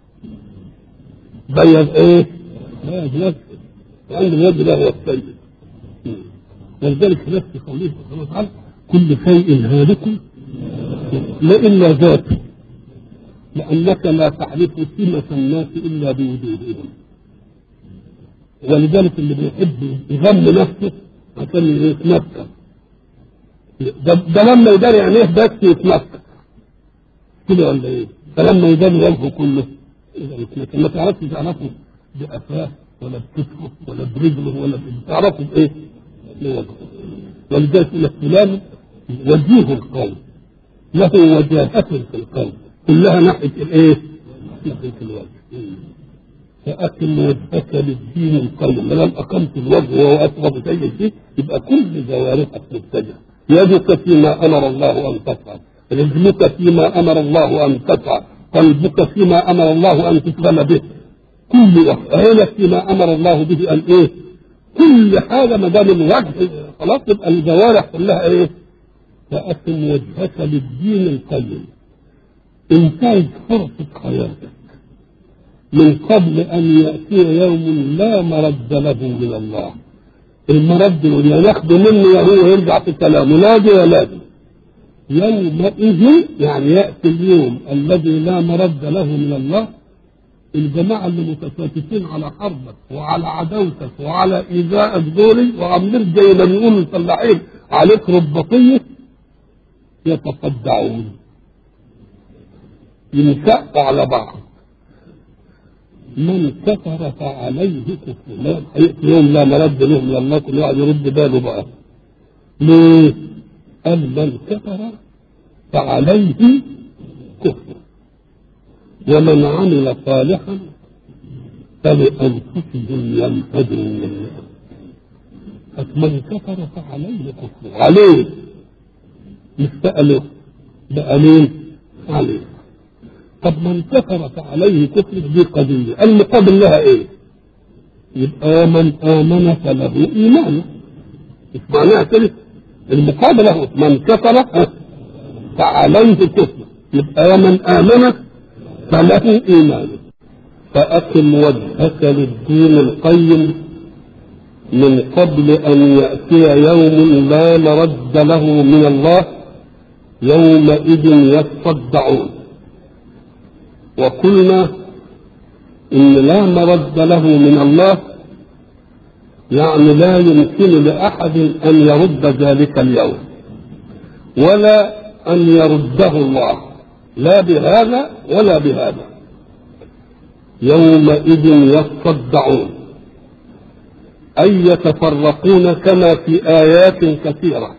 بيض ايه؟ بيض وجهي وعند الوجه ده هو السيد ولذلك نفس قوله سبحانه وتعالى كل شيء هالك لا الا ذاته لانك لا تعرف سمة الناس الا بوجودهم ولذلك اللي بيحب يغم نفسه عشان يتمكن ده, ده لما يداري عينيه بس يتمكن كده ولا ايه؟ فلما يداري وجهه كله يتمكن ما تعرفش تعرفه بقفاه ولا بكتفه ولا برجله ولا تعرفه بايه؟ بوجهه ولذلك يقول لك فلان وجيه القوم له وجاهة في القوم كلها ناحية الايه؟ ناحية الوجه فأقم وجهك للدين القيم ما دام أقمت الوجه وهو أسبب شيء فيه يبقى كل جوارحك متجهة يدك فيما أمر الله أن تفعل رجلك فيما أمر الله أن تفعل قلبك فيما أمر الله أن تشغل به كل هنا فيما امر الله به ان ايه كل حاجه ما دام الوجه خلاص تبقى الجوارح كلها ايه فأقم وجهك للدين القيم انتهز فرصة حياتك من قبل أن يأتي يوم لا مرد له من الله المرد اللي ناخده منه يا هو يرجع في كلامه لا دي ولا دي يومئذ يعني يأتي اليوم الذي لا مرد له من الله الجماعة اللي متشاتفين على حربك وعلى عداوتك وعلى إيذائك دول وعاملين زي ما بيقولوا الفلاحين عليك رباطية يتصدعون ينشقوا على بعض من كفر فعليه كفر لا هيأتي يوم لا مرد له من الله كل واحد يرد باله بقى ليه؟ قال من كفر فعليه كفر ومن عمل صالحا فلأنفسهم يمتدون من كفر فعليه كفر عليه مش سأله بقى مين؟ عليه طب من كفر فعليه كفر دي قضية المقابل لها ايه؟ يبقى من آمن فله إيمان مش معناها كده المقابل له من كفر فعليه كفر يبقى من آمن فله إيمان فأقم وجهك للدين القيم من قبل أن يأتي يوم لا مرد له من الله يومئذ يصدعون وقلنا إن لا مرد له من الله يعني لا يمكن لأحد أن يرد ذلك اليوم ولا أن يرده الله لا بهذا ولا بهذا يومئذ يصدعون أي يتفرقون كما في آيات كثيرة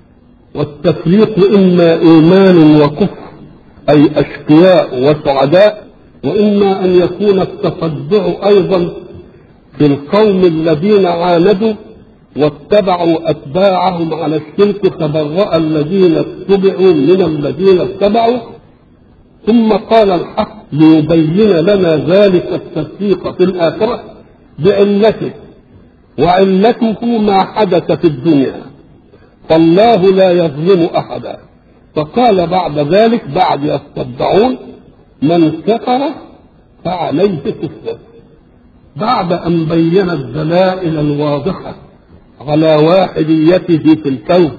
والتفريق إما إيمان وكفر أي أشقياء وسعداء وإما أن يكون التصدع أيضا في القوم الذين عاندوا واتبعوا أتباعهم على الشرك تبرأ الذين اتبعوا من الذين اتبعوا ثم قال الحق ليبين لنا ذلك التفريق في الآخرة بعلته وعلته ما حدث في الدنيا فالله لا يظلم أحدا فقال بعد ذلك بعد يصدعون من كفر فعليه كفر بعد أن بين الدلائل الواضحة على واحديته في الكون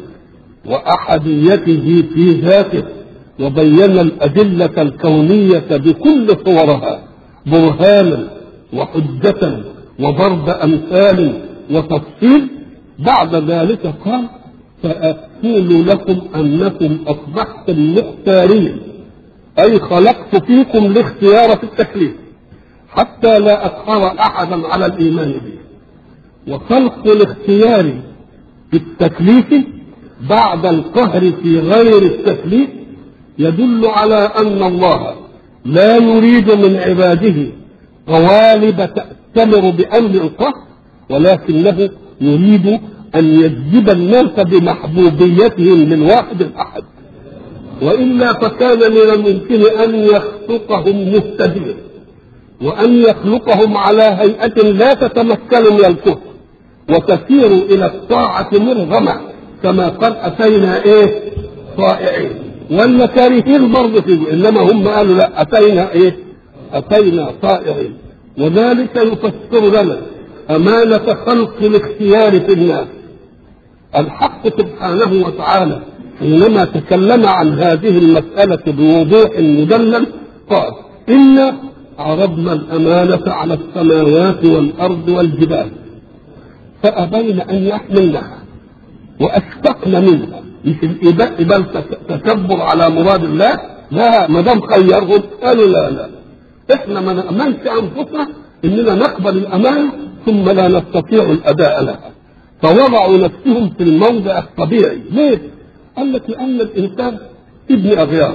وأحديته في ذاته وبين الأدلة الكونية بكل صورها برهانا وحجة وضرب أمثال وتفصيل بعد ذلك قال فأقول لكم أنكم أصبحتم مختارين أي خلقت فيكم الاختيار في التكليف حتى لا أقهر أحدا على الإيمان به وخلق الاختيار في التكليف بعد القهر في غير التكليف يدل على أن الله لا يريد من عباده قوالب تأتمر بأمر القهر ولكنه يريد أن يجذب الناس بمحبوبيتهم من واحد أحد وإلا فكان من الممكن أن يخلقهم مهتدين وأن يخلقهم على هيئة لا تتمكن من الكفر وتسير إلى الطاعة مرغمة كما قد أتينا إيه طائعين ولا كارهين برضه فيه إنما هم قالوا لا أتينا إيه أتينا طائعين وذلك يفسر لنا أمانة خلق الاختيار في الناس الحق سبحانه وتعالى حينما تكلم عن هذه المسألة بوضوح مدلل قال إنا عرضنا الأمانة على السماوات والأرض والجبال فأبين أن يحملنها وأشفقن منها مش الإباء بل تكبر على مراد الله لا ما دام خيرهم قالوا لا لا احنا ما نأمنش أنفسنا إننا نقبل الأمانة ثم لا نستطيع الأداء لها فوضعوا نفسهم في الموضع الطبيعي ليه؟ قال لك لأن الإنسان ابن أغيار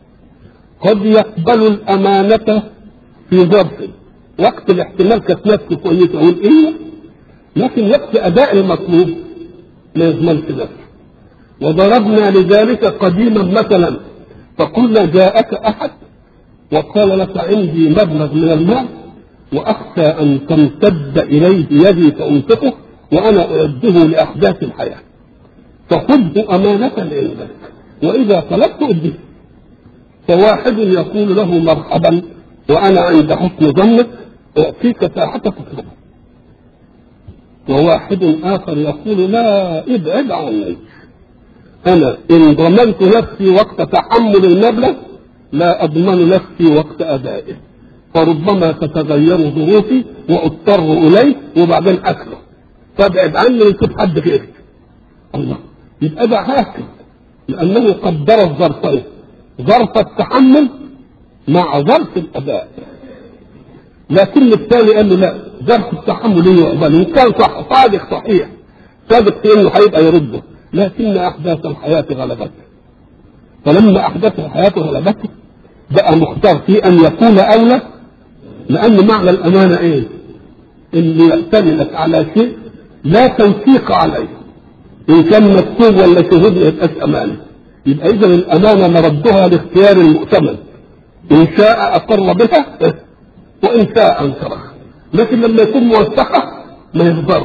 قد يقبل الأمانة في ظرف وقت الاحتمال كانت نفسه كويسة أقول إيه لكن وقت أداء المطلوب ما يضمنش نفسه وضربنا لذلك قديما مثلا فقلنا جاءك أحد وقال لك عندي مبلغ من المال واخشى ان تمتد اليه يدي فانفقه وانا اعده لاحداث الحياه فخذه امانه عندك واذا طلبت اديه فواحد يقول له مرحبا وانا عند حسن ظنك اعطيك ساعتك تطلبه وواحد اخر يقول لا ابعد عني انا ان ضمنت نفسي وقت تحمل المبلغ لا اضمن نفسي وقت ادائه فربما تتغير ظروفي واضطر اليه وبعدين اكله فابعد عني وشوف حد غيري الله يبقى ده هاكل لانه قدر الظرفين ظرف التحمل مع ظرف الاداء لكن الثاني قال له لا ظرف التحمل ايه يقبل ان كان صح صادق صحيح صادق في انه هيبقى يرده لكن احداث الحياه غلبته فلما احداث الحياه غلبته بقى مختار في ان يكون اولى لان معنى الامانه ايه؟ ان يأتمنك على شيء لا توثيق عليه ان كان مكتوب ولا شهود ما يبقاش امانه يبقى اذا الامانه مردها لاختيار المؤتمن ان شاء اقر بها وان شاء انكرها لكن لما يكون موثقه ما يقدرش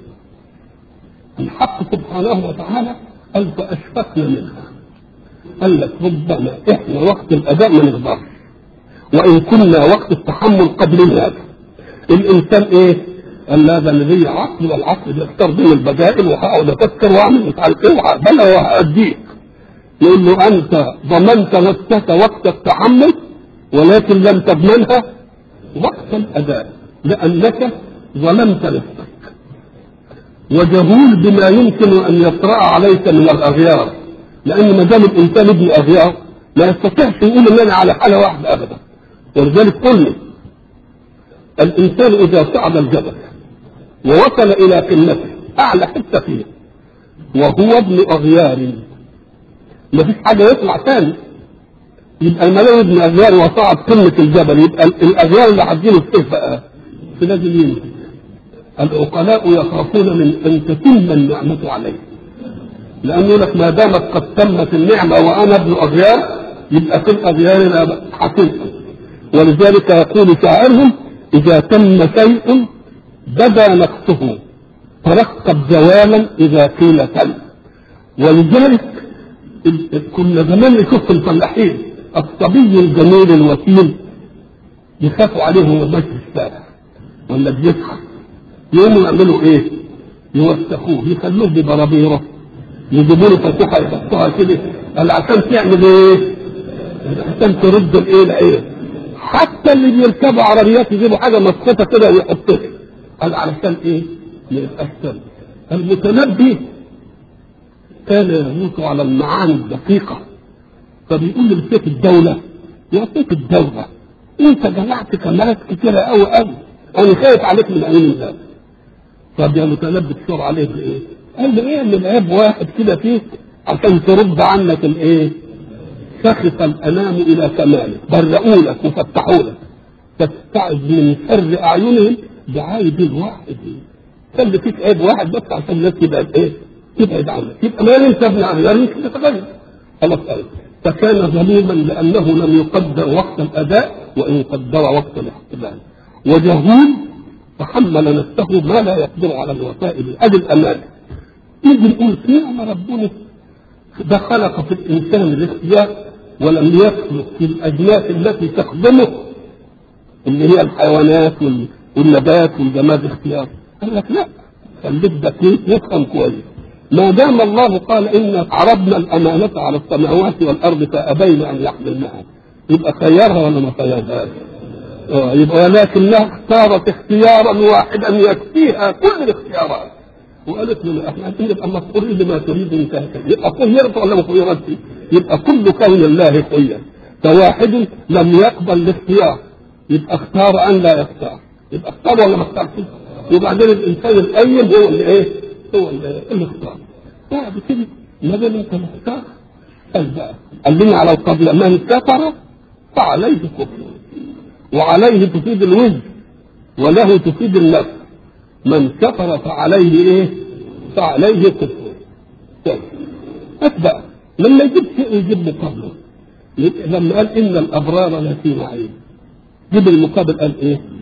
الحق سبحانه وتعالى قال فاشفقنا منها قال لك ربما احنا وقت الاداء ما نقدرش وان كنا وقت التحمل قبل هذا الانسان ايه؟ قال لا ده لدي عقل والعقل بيختار بين البدائل وهقعد افكر واعمل مش عارف ايه وهقبلها وهاديك يقول له انت ضمنت نفسك وقت التحمل ولكن لم تضمنها وقت الاداء لانك ظلمت نفسك وجهول بما يمكن ان يطرا عليك من الاغيار لان ما دام الانسان ابن اغيار لا يستطيعش يقول ان انا على حاله واحده ابدا ولذلك قلنا الانسان اذا صعد الجبل ووصل الى قمته اعلى حته فيه وهو ابن اغيار ما فيش حاجه يطلع ثاني يبقى الملاوي ابن اغيار وصعد قمه الجبل يبقى الاغيار اللي هتجيله السيف بقى في لازم يمشي العقلاء يخافون من ان تتم النعمه عليه لانه لك ما دامت قد تمت النعمه وانا ابن اغيار يبقى في الاغيار حقيقه ولذلك يقول شاعرهم اذا تم شيء بدا نقصه ترقب زوالا اذا قيل تم ولذلك كنا زمان نشوف الفلاحين الصبي الجميل الوكيل يخافوا عليه وهو ماشي في الشارع ولا بيضحك يقوموا يعملوا ايه؟ يوسخوه يخلوه ببرابيره يجيبوا له فتوحه يحطوها كده قال عشان تعمل ايه؟ عشان ترد الايه العين حتى اللي بيركبوا عربيات يجيبوا حاجه مسقطه كده ويحطوها قال علشان ايه؟ يبقى السلب المتنبي كان يموت على المعاني الدقيقه فبيقول لسيف الدوله يا سيف الدوله انت جمعت كمالات كتيره قوي قوي انا خايف عليك من عيون الناس طب يا متنبي تشور عليه بايه؟ قال له ايه ان العيب واحد كده فيك عشان ترد عنك الايه؟ سخط الانام الى كمالك برئوا لك وفتحوا لك تستعذ من شر اعينهم بعيب واحد خلي فيك عيب واحد بس عشان الناس تبعد ايه؟ تبعد عنك يبقى ما ينسى ابن عيال يمكن يتغير خلاص قال فكان ظلوما لانه لم يقدر وقت الاداء وان قدر وقت الاحتمال وجهول تحمل نفسه ما لا يقدر على الوفاء بهذه الامانه نيجي نقول نعم ربنا ده خلق في الانسان الاختيار ولم يخلق في الاجناس التي تخدمه اللي هي الحيوانات والنبات والجماد اختيار قال لك لا خليك دقيق يفهم كويس ما دام الله قال إن عرضنا الأمانة على السماوات والأرض فأبين أن يحملنها يبقى خيرها ولا ما خيرهاش؟ آه يبقى ولكنها اختارت اختيارا واحدا يكفيها كل الاختيارات وقالت له احنا عايزين نبقى مسؤولين لما تريد انت يبقى خيرت ولا ما خيرتش؟ يبقى كل كون الله خير فواحد لم يقبل الاختيار يبقى اختار ان لا يختار يبقى اختار ولا ما اختارش؟ وبعدين الانسان الايم هو اللي ايه؟ هو اللي اختار بعد كده ما دام انت مختار قال بقى قال لنا على قبل من كفر فعليه كفر وعليه تفيد الوزن وله تفيد النفس من كفر فعليه ايه؟ فعليه كفر طيب اتبع لما يجيب شيء يجيب مقابله لما قال ان الابرار لفي نعيم جيب المقابل قال ايه؟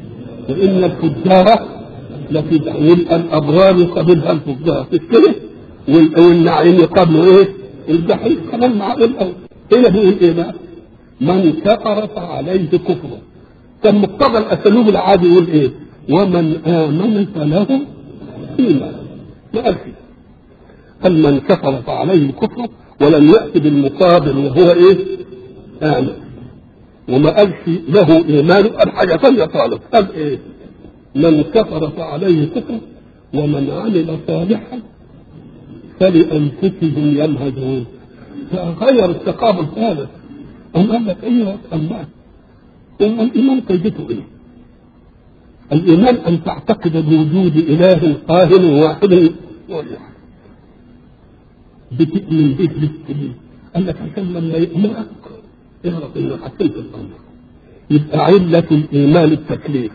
وإن الفجار لفي يبقى الأبرار يقابلها الفجار تذكره والنعيم يقابله إيه؟ الجحيم كمان معقول أوي هنا بيقول إيه بقى؟ من كفر فعليه كفره كان مقتضى الأسلوب العادي يقول إيه؟ ومن آمن فله إيمان ما قال كده قال من كفر فعليه كفره ولم يأتي بالمقابل وهو إيه؟ آمن وما قالش له إيمان قال حاجة ثانية خالص قال إيه؟ من كفر فعليه كفر ومن عمل صالحا فلأنفسهم يمهدون فغير التقابل هذا أم قال لك أيوه أما الإيمان قيدته إيه؟ الإيمان أن تعتقد بوجود إله قاهر واحد واحد بتؤمن به بالسبيل قال لك عشان لما يأمرك اعرف إنك حسنت الأمر يبقى علة الإيمان التكليف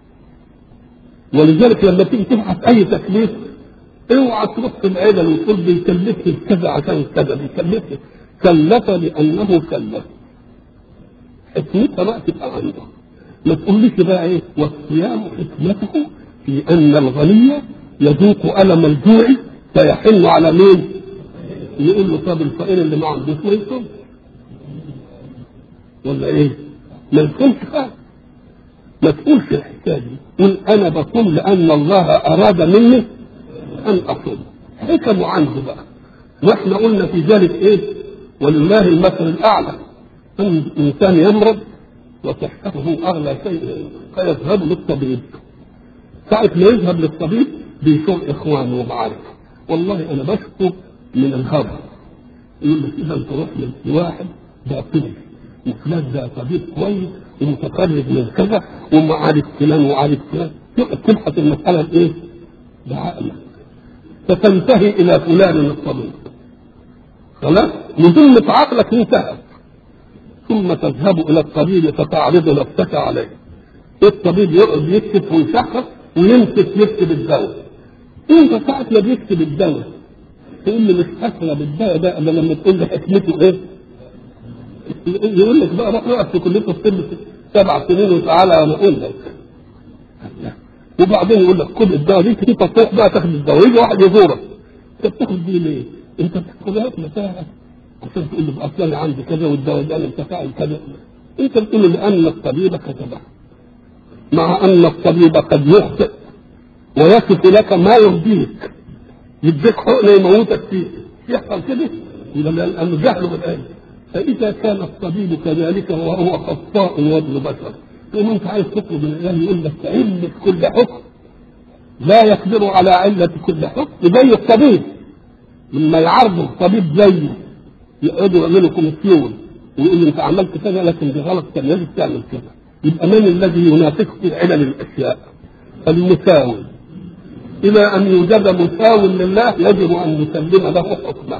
ولذلك لما تيجي تبحث أي تكليف اوعى تروح في العلل وتقول بيكلفني بكذا عشان كذا بيكلفني كلف لأنه كلف حكمتها بقى تبقى عنده ما تقوليش بقى ايه والصيام حكمته في ان الغني يذوق الم الجوع فيحن على مين؟ يقول له طب الفقير اللي ما عندوش ما يصوم ولا ايه؟ ما يصومش خالص ما تقولش الحكايه دي قول انا بصوم لان الله اراد مني ان اصوم حكموا عنه بقى واحنا قلنا في ذلك ايه؟ ولله المثل الاعلى ان الانسان يمرض وصحته اغلى شيء فيذهب للطبيب ساعة ما يذهب للطبيب بيشوف اخوانه ومعارفه والله انا بشكو من الهرم يقول لك اذا تروح لواحد ده طبي وفلان ده طبيب كويس ومتخرج من كذا ومعالج فلان وعالج فلان تبحث المسألة الايه؟ بعقلك فتنتهي الى فلان الطبيب خلاص من ضمن عقلك انتهت ثم تذهب الى الطبيب فتعرض نفسك عليه الطبيب يقعد يكتب ويشخص ويمسك يكتب الدواء انت ساعة ما بيكتب الدواء تقول لي مش اسرى بالدواء ده الا لما تقول لي حكمته ايه؟ يقول لك بقى روح اقعد في كليه الطب سبع سنين وتعالى انا اقول لك وبعدين يقول لك خد الدواء دي انت تروح بقى تاخد الدواء يجي واحد يزورك انت بتاخد دي ليه؟ انت بتاخدها مساحه عشان تقول له اصل انا عندي كذا والدواء ده انا انتفاعل كذا انت بتقول له لان الطبيب كتبه مع ان الطبيب قد يخطئ ويصف لك ما يرضيك يديك حقنه يموتك فيه يحصل كده يبقى لانه جهله بالآية فاذا كان الطبيب كذلك وهو خطاء وابن بشر تقوم انت عايز تطلب من الله يقول لك علة كل حكم لا يقدر على علة كل حكم زي الطبيب لما يعرضه طبيب زيه يقعدوا يعملوا كوميسيون ويقول انت عملت كذا لكن دي غلط كان لازم تعمل كذا يبقى من الذي ينافق في علل الاشياء المساوي الى ان يوجد مساو لله يجب ان نسلم له حكمه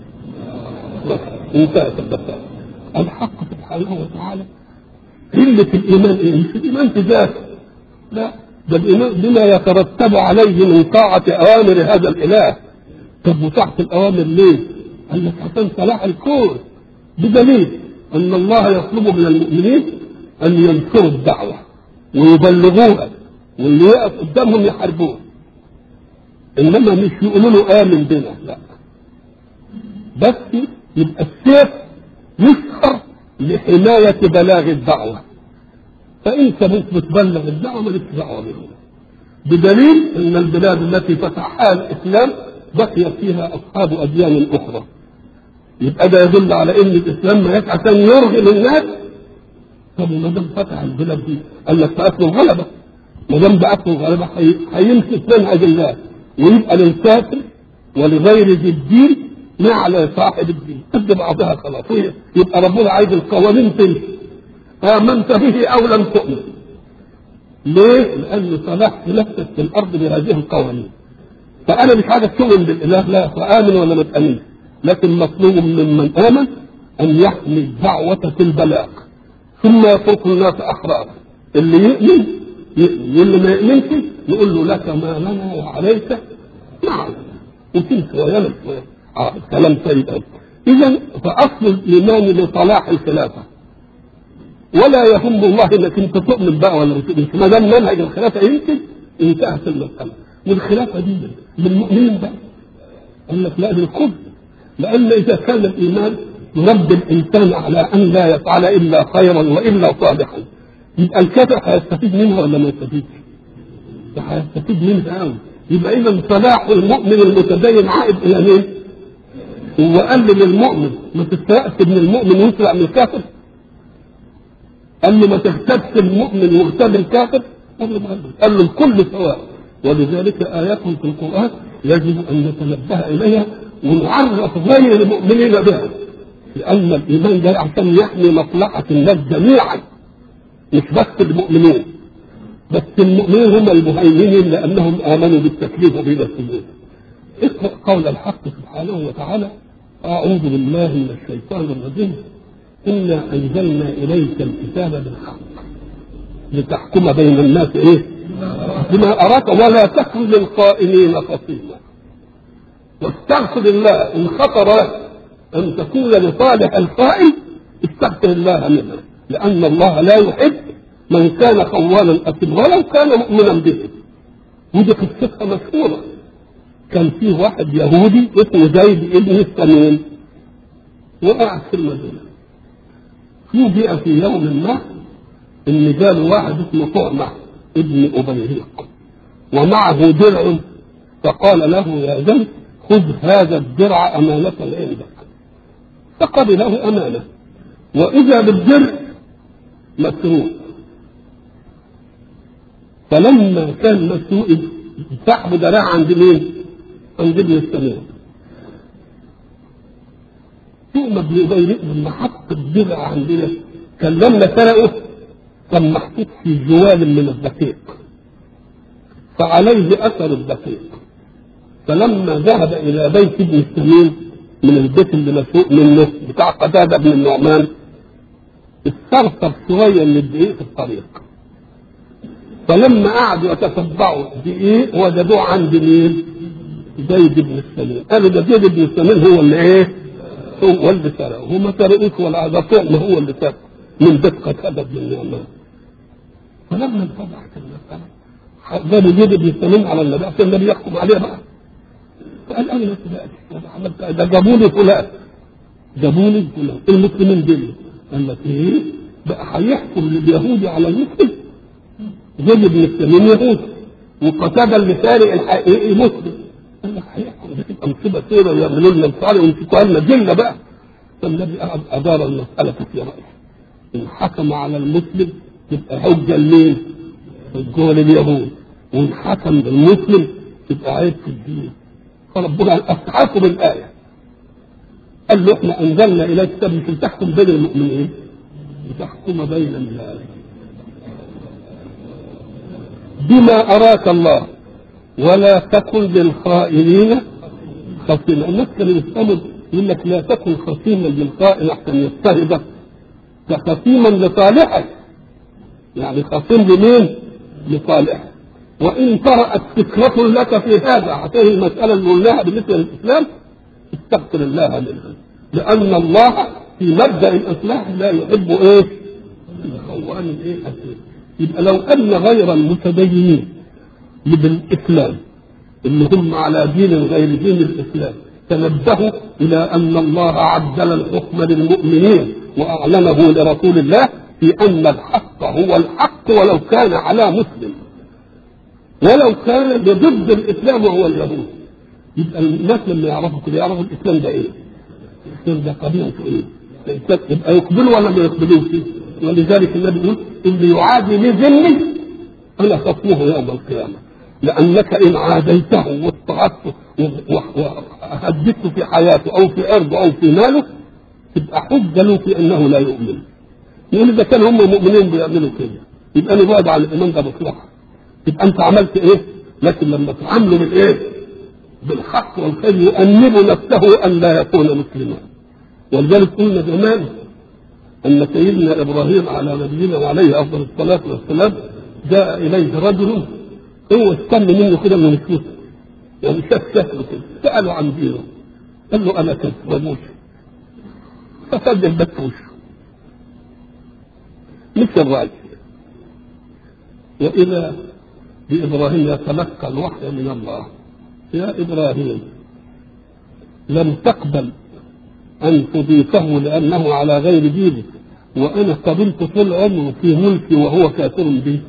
انتهت المسألة الحق سبحانه وتعالى قلة الإيمان إيه؟ مش الإيمان في ذاته لا ده الإيمان بما يترتب عليه من طاعة أوامر هذا الإله طب وطاعة الأوامر ليه؟ قال لك عشان صلاح الكون بدليل ان الله يطلب من المؤمنين ان ينشروا الدعوه ويبلغوها واللي يقف قدامهم يحاربوه انما مش يقولوا له امن بنا لا بس يبقى السيف يسخر لحمايه بلاغ الدعوه فانت مش بتبلغ الدعوه مالكش دعوه بهم بدليل ان البلاد التي فتحها الاسلام بقي فيها اصحاب اديان اخرى يبقى ده يدل على ان الاسلام ما عشان يرغم الناس طب ما دام فتح البلاد دي قال لك فاكلوا الغلبه ما دام باكلوا الغلبه هيمسك منهج الله ويبقى للكافر ولغير ذي الدين ما على صاحب الدين قد بعضها خلاص يبقى ربنا عايز القوانين تمشي امنت به او لم تؤمن ليه؟ لان صلاح نفسك في الارض بهذه القوانين فانا مش عايزك تؤمن بالاله لا فامن ولا ما تامنش لكن مطلوب ممن امن ان يحمي الدعوه في البلاغ ثم يترك الناس احرار اللي يؤمن يؤمن واللي ما يؤمنش نقول له لك ما لنا وعليك نعم وتمشي ويمشي آه كلام سيد اذا فاصل الايمان لصلاح الخلافه ولا يهم الله انك انت تؤمن بقى ولا ما تؤمنش ما دام منهج الخلافه يمكن انتهت المساله والخلافه دي للمؤمنين بقى قال لك لا للكل لان اذا كان الايمان يربي الانسان على ان لا يفعل الا خيرا والا صالحا يبقى الكافر هيستفيد منها ولا ما يستفيدش؟ ده هيستفيد منها قوي يبقى اذا صلاح المؤمن المتدين عائد الى مين؟ هو قال للمؤمن ما تسرقش من المؤمن ويسرق من الكافر قال له ما تغتابش المؤمن واغتاب الكافر قال له ما قال له الكل سواء ولذلك آيات في القرآن يجب أن نتنبه إليها ونعرف غير المؤمنين بها لأن الإيمان ده عشان يحمي مصلحة الناس جميعا مش بس المؤمنين بس المؤمنين هم المهيمنين لأنهم آمنوا بالتكليف وبالسجود اقرأ قول الحق سبحانه وتعالى أعوذ بالله من الشيطان الرجيم إنا أنزلنا إليك الكتاب بالحق لتحكم بين الناس إيه؟ بما أراك ولا تكن للقائلين خصيما واستغفر الله إن خطر لك أن تكون لصالح القائل استغفر الله منه لأن الله لا يحب من كان خوانا أثما ولو كان مؤمنا به ودي قصتها مشهورة كان فيه واحد يهودي اسمه زيد ابن السمين وقع في المدينة فوجئ في يوم ما ان جاله واحد اسمه طعمة ابن أبيريق ومعه درع فقال له يا زيد خذ هذا الدرع أمانة عندك فقبله أمانة وإذا بالدرع مسروق فلما كان مسروق سحب دراع عند مين؟ عند ابن السمين ثم ابن أبيريق لما حط الدرع عندنا كان لما سرقه كان محطوط في جوال من الدقيق فعليه اثر الدقيق فلما ذهب الى بيت ابن السمين من البيت اللي مسروق منه بتاع قتاده بن النعمان استرسل شويه من الدقيق في الطريق فلما قعدوا يتتبعوا دقيق وجدوه عند مين؟ زيد بن السمين قالوا ده زيد بن السمين هو اللي ايه؟ هو اللي سرقه هو ما سرقوش ولا ده طعم هو اللي سرقه من بيت قتاده بن النعمان فلما انفضحت المسألة جابوا زيد بن السمين على النبي عشان النبي يحكم عليه بقى فقال أنا عملت ده جابوا لي فلان جابوا لي فلان المسلمين دول قال لك ايه بقى هيحكم اليهودي على المسلم زيد بن السمين يهودي وقتادة اللي سارق الحقيقي مسلم قال لك هيحكم ده تبقى مصيبة سوداء ويعملوا لنا الصالح ويمسكوا لنا جنة بقى فالنبي أدار المسألة في رأيه إن حكم على المسلم تبقى حجة لمين؟ حجة لليهود وإن حكم بالمسلم تبقى عيب في الدين فربنا أفتحكم بالآية قال له احنا أنزلنا إليك كتاب مش تحكم بين المؤمنين لتحكم بين الناس بما أراك الله ولا تكن للخائنين خصيما الناس كانوا يفهموا يقول لك لا تكن خصيما للخائن احسن يضطهدك كخصيما لصالحك يعني خصيم لمين؟ لصالح وإن طرأت فكرة لك في هذا هذه المسألة اللي قلناها بالنسبة للإسلام استغفر الله منها لأن الله في مبدأ الإصلاح لا يحب إيه؟ الخوان إيه؟ يبقى لو أن غير المتدينين بالإسلام اللي هم على دين غير دين الإسلام تنبهوا إلى أن الله عدل الحكم للمؤمنين وأعلنه لرسول الله في أن الحق هو الحق ولو كان على مسلم ولو كان ضد الإسلام وهو اليهود يبقى الناس لما يعرفوا كده يعرفوا الإسلام ده إيه؟ الإسلام ده قبيلته إيه؟ يبقى يقبلوا ولا ما يقبلوش؟ ولذلك النبي يقول اللي يعادي لذمي أنا خصمه يوم القيامة لأنك إن عاديته واضطهدته وهددته في حياته أو في أرضه أو في ماله تبقى حجة له في أنه لا يؤمن يقول اذا كان هم مؤمنين بيعملوا كده يبقى انا بعد عن الايمان ده مصلحه يبقى انت عملت ايه؟ لكن لما تعاملوا بالايه؟ بالحق والخير يؤنب نفسه ان لا يكون مسلما ولذلك قلنا زمان ان سيدنا ابراهيم على نبينا وعليه افضل الصلاه والسلام جاء اليه رجل هو استنى منه كده من الكوت يعني شاف شكله كده ساله عن دينه قال له انا كذب وموسى فسد البت وشه مش الرأي وإذا بإبراهيم يتلقى الوحي من الله يا إبراهيم لم تقبل أن تضيفه لأنه على غير دينك وأنا قبلت طول عمره في ملكي وهو كافر بي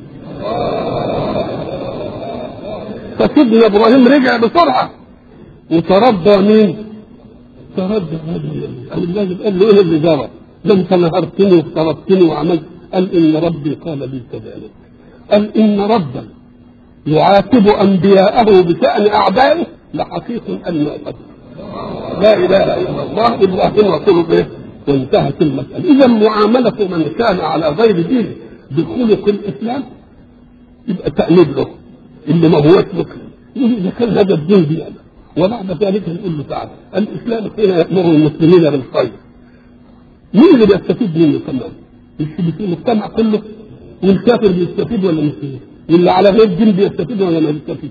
فسيدنا إبراهيم رجع بسرعة وتربى مين؟ تربى هذا الذي قال له إيه اللي جرى؟ ده أنت نهرتني وطردتني وعملت قال إن ربي قال لي كذلك قال إن ربا يعاتب أنبياءه بشأن أعدائه لحقيق أن يؤخذ لا إله إلا الله إبراهيم رسول به وانتهت المسألة إذا معاملة من كان على غير دينه بخلق الإسلام يبقى تأنيب له اللي ما هوش مسلم يقول إذا كان هذا الدين ديانة وبعد ذلك نقول له تعالى الإسلام حين يأمر المسلمين بالخير مين اللي بيستفيد منه كمان؟ في المجتمع كله والكافر بيستفيد ولا مش واللي على غير دين بيستفيد ولا ما بيستفيد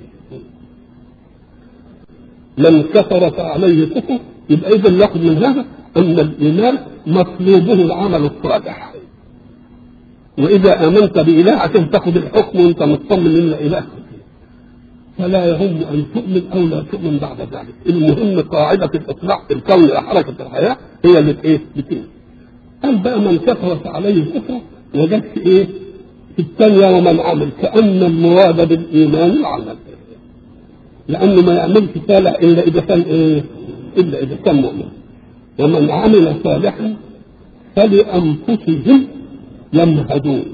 من كفر فعليه كفر يبقى اذا ناخذ من هذا ان الايمان مطلوبه العمل الصالح واذا امنت باله عشان تاخذ الحكم وانت مطمن ان اله فلا يهم ان تؤمن او لا تؤمن بعد ذلك المهم قاعده الاصلاح في الكون وحركه الحياه هي اللي ايه بتؤمن قال بقى من كفر فعليه كفر وجدت ايه في الثانيه ومن عمل كان المراد بالايمان العمل لانه ما يعملش صالح الا اذا كان ايه الا اذا كان مؤمن ومن عمل صالحا فلانفسهم يمهدون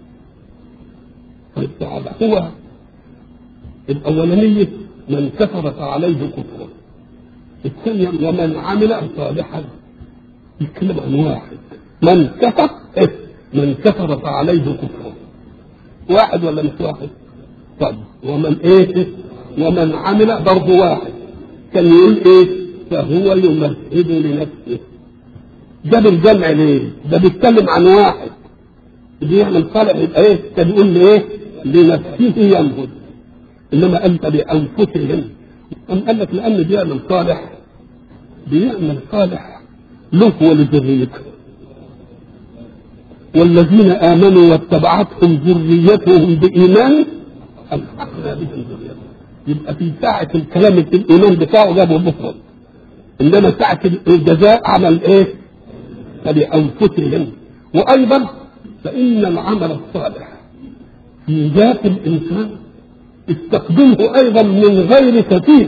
فالسعادة هو الأولانية من كفر فعليه كفر الثانية ومن عمل صالحا يتكلم عن واحد من كفر إيه؟ من كفر فعليه كفر واحد ولا مش واحد طيب ومن ايه ومن عمل برضه واحد كان يقول ايه فهو يمهد لنفسه ده بالجمع ليه ده بيتكلم عن واحد بيعمل صالح يبقى ايه كان يقول لي ايه لنفسه يمهد انما انت بانفسهم أم قال لك لان بيعمل صالح بيعمل صالح له ولذريته والذين امنوا واتبعتهم ذريتهم بايمان الحقنا بهم ذريتهم يبقى في ساعة الكلام في الإيمان بتاعه جابه مفرد إنما ساعة الجزاء عمل إيه؟ فلأنفسهم وأيضا فإن العمل الصالح في ذات الإنسان استخدمه أيضا من غير تفيك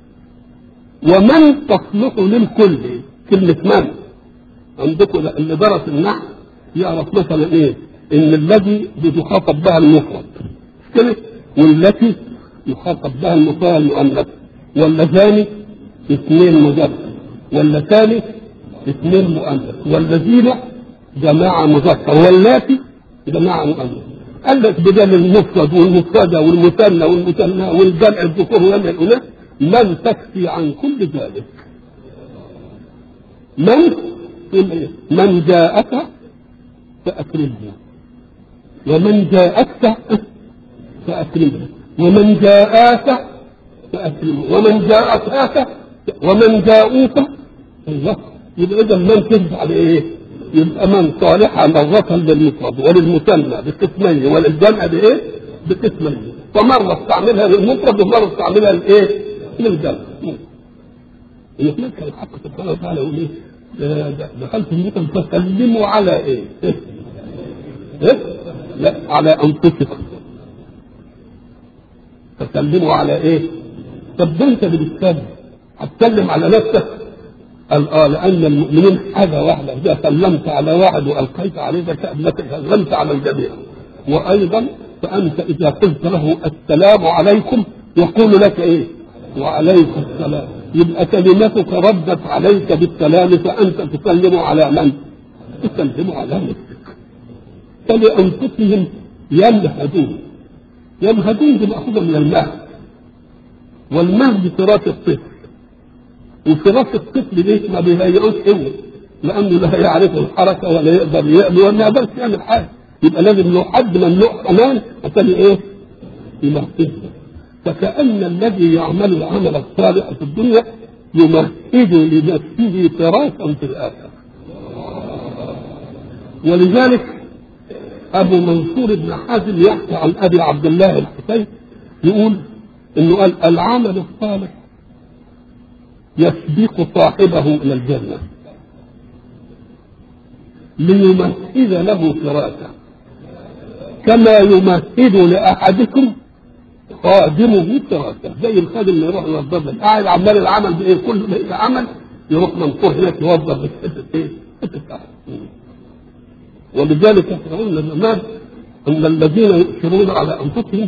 ومن تصلح للكل كلمة من عندكم اللي درس النحو يعرف مثلا ايه ان الذي بتخاطب بها المفرد كده والتي يخاطب بها المفرد المؤنث واللذان اثنين مذكر واللتان اثنين مؤنث والذين جماعة مذكر واللاتي جماعة مؤنث قال لك بدل المفرد والمفردة والمثنى والمثنى والجمع الذكور والجمع الأناث من تكفي عن كل ذلك من من جاءك فأكرمه ومن جاءك فأكرمه ومن جاءك فأكرمه ومن جاءك ومن جاءوك الله يبقى إذا من تنفع بإيه؟ يبقى من صالحة مرة للمفرد وللمثنى بقسمين وللجمع بإيه؟ بقسمين فمرة استعملها للمفرد ومرة استعملها لإيه؟ للجمع هناك الحق سبحانه وتعالى يقول إيه؟ دخلت المثل فسلموا على إيه؟ إيه؟ لا على أنفسكم فسلموا على إيه؟ طب ده أنت اللي بتسلم هتسلم على نفسك قال اه لان المؤمنين حاجه واحده اذا سلمت على واحد والقيت عليه فكانك سلمت على الجميع وايضا فانت اذا قلت له السلام عليكم يقول لك ايه؟ وعليكم السلام يبقى كلمتك ردت عليك بالسلام فانت تسلم على من؟ تسلم على نفسك فلانفسهم يمهدون يمهدون دي ماخوذه من المهد والمهد فراش الطفل وفراش الطفل ليه ما بيهيئوش قوه لانه لا يعرف الحركه ولا يقدر يقضي ولا يقدرش يعمل حاجه يبقى لازم له حد ممنوع امان عشان ايه؟ يمهده فكأن الذي يعمل العمل الصالح في الدنيا يمهد لنفسه فراشا في الآخرة ولذلك ابو منصور بن حازم يحكي عن ابي عبد الله الحسين يقول انه قال العمل الصالح يسبق صاحبه الى الجنه ليمهد له فراسه كما يمهد لاحدكم خادمه فراسه زي الخادم اللي يروح يوظف لك قاعد عمال العمل بايه كل ما عمل يروح منصور هناك يوظف في حته ايه؟ حته ولذلك يقولون الإمام أن الذين يؤثرون على أنفسهم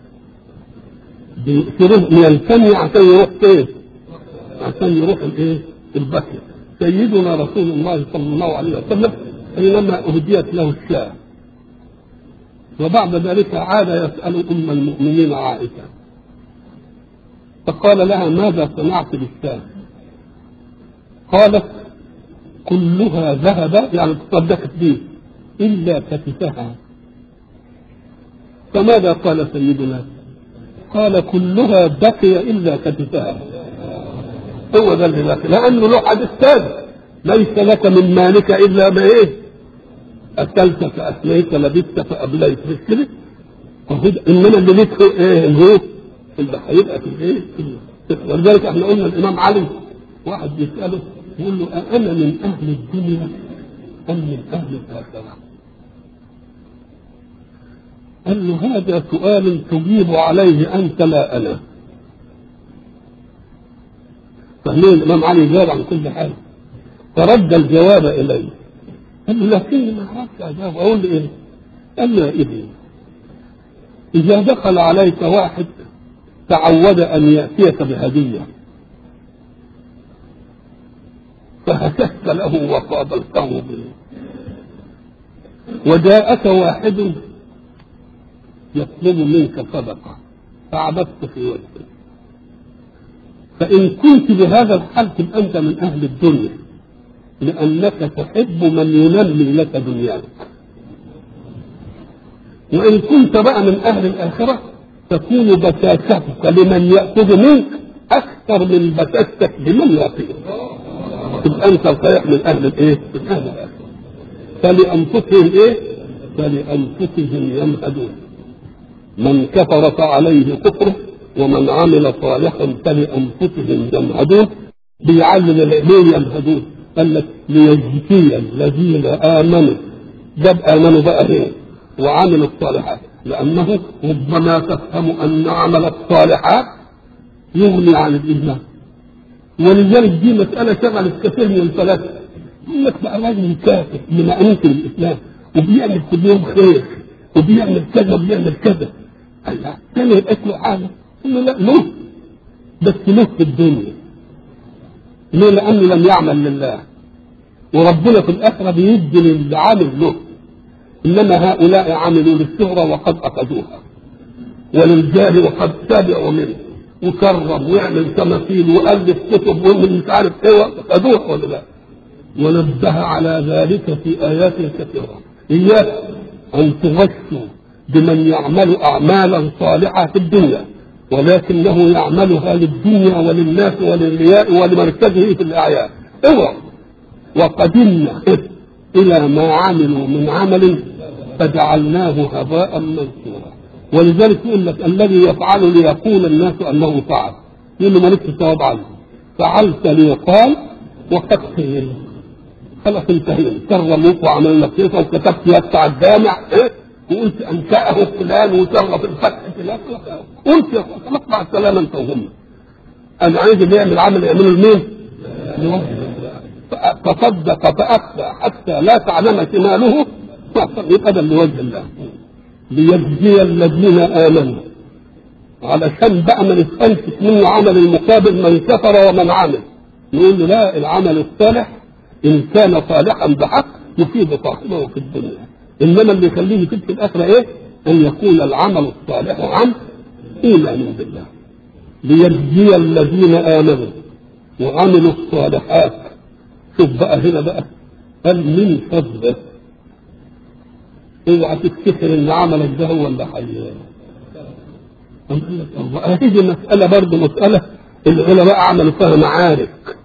بيؤثرون من الفم عشان يروح فين؟ عشان يروح الايه؟ البكر سيدنا رسول الله صلى الله عليه وسلم حينما أهديت له الشاة وبعد ذلك عاد يسأل أم المؤمنين عائشة فقال لها ماذا صنعت بالشاة؟ قالت كلها ذهب يعني تصدقت به إلا كتفها فماذا قال سيدنا قال كلها بقي إلا كتفها هو ده اللي بقي لأنه له حديث ثاني ليس لك من مالك إلا ما إيه أكلت فأسليت لبست فأبليت مش كده إنما اللي ليك إيه الهو اللي هيبقى في الإيه ولذلك احنا قلنا الإمام علي واحد بيسأله يقول له أنا من أهل الدنيا أم من أهل الآخرة قال له هذا سؤال تجيب عليه أنت لا أنا فهمين الإمام علي جاب عن كل حاجة فرد الجواب إليه قال له لكني ما عرفت أجاوب أقول له إيه؟ قال له يا ابني إذا دخل عليك واحد تعود أن يأتيك بهدية فهتكت له وقابلته به وجاءك واحد يطلب منك صدقة فعبدت في وجهه فإن كنت بهذا الحال تبقى أنت من أهل الدنيا لأنك تحب من ينمي لك دنياك وإن كنت بقى من أهل الآخرة تكون بساستك لمن يأخذ منك أكثر من بساستك بمن يعطيك تبقى أنت صحيح من أهل الإيه؟ من أهل الآخرة فلأنفسهم إيه؟ فلأنفسهم يمهدون من كفر فعليه كفره ومن عمل صالحا فلأنفسهم يمهدون بيعلم ليه يمهدون قال لك ليجزي الذين آمنوا جاب آمنوا بقى هنا وعملوا الصالحات لأنه ربما تفهم أن عمل الصالحات يغني عن الإيمان ولذلك دي مسألة شغلت كثير من الفلاسفة يقول لك بقى راجل كافر من أماكن الإسلام وبيعمل كل يوم خير وبيعمل كذا وبيعمل كذا الله كان يبقى له حاجة قال له لا له بس له في الدنيا ليه؟ لأنه لم يعمل لله وربنا في الآخرة بيدي للي عامل له إنما هؤلاء عملوا للشهرة وقد أخذوها وللجاه وقد تابعوا منه وكرم ويعمل تماثيل وألف كتب ومن مش عارف إيه خدوها ولا لا ونبه على ذلك في آيات كثيرة إياك أن تغشوا بمن يعمل أعمالا صالحة في الدنيا ولكنه يعملها للدنيا وللناس وللرياء ولمركزه في الأعيان اوعى وقدمنا إلى ما عملوا من عمل فجعلناه هباء منثورا ولذلك يقول لك الذي يفعل ليقول الناس أنه فعل يقول له مالكش ثواب عنه فعلت ليقال وقد قيل خلاص انتهينا كرموك وعملوا لك كيف وكتبت يفتح الجامع إيه؟ وقلت انشاه فلان وشرف الفتح فلان قلت يا خلاص مع السلامه انت وهم انا عايز اللي يعمل عمل يعمله لمين؟ تصدق فاخفى حتى لا تعلم شماله يبقى ده لوجه الله ليجزي الذين امنوا علشان بقى ما نستنتج منه عمل المقابل من كفر ومن عمل نقول له لا العمل الصالح ان كان صالحا بحق يفيد صاحبه في الدنيا انما اللي يخليه يفيد في الاخره ايه؟ ان يكون العمل الصالح عن ايمان بالله ليجزي الذين امنوا وعملوا الصالحات شوف بقى هنا بقى قال من فضله اوعى تفتكر ان عملك ده هو اللي حي هذه مسألة برضه مسألة العلماء عملوا فيها معارك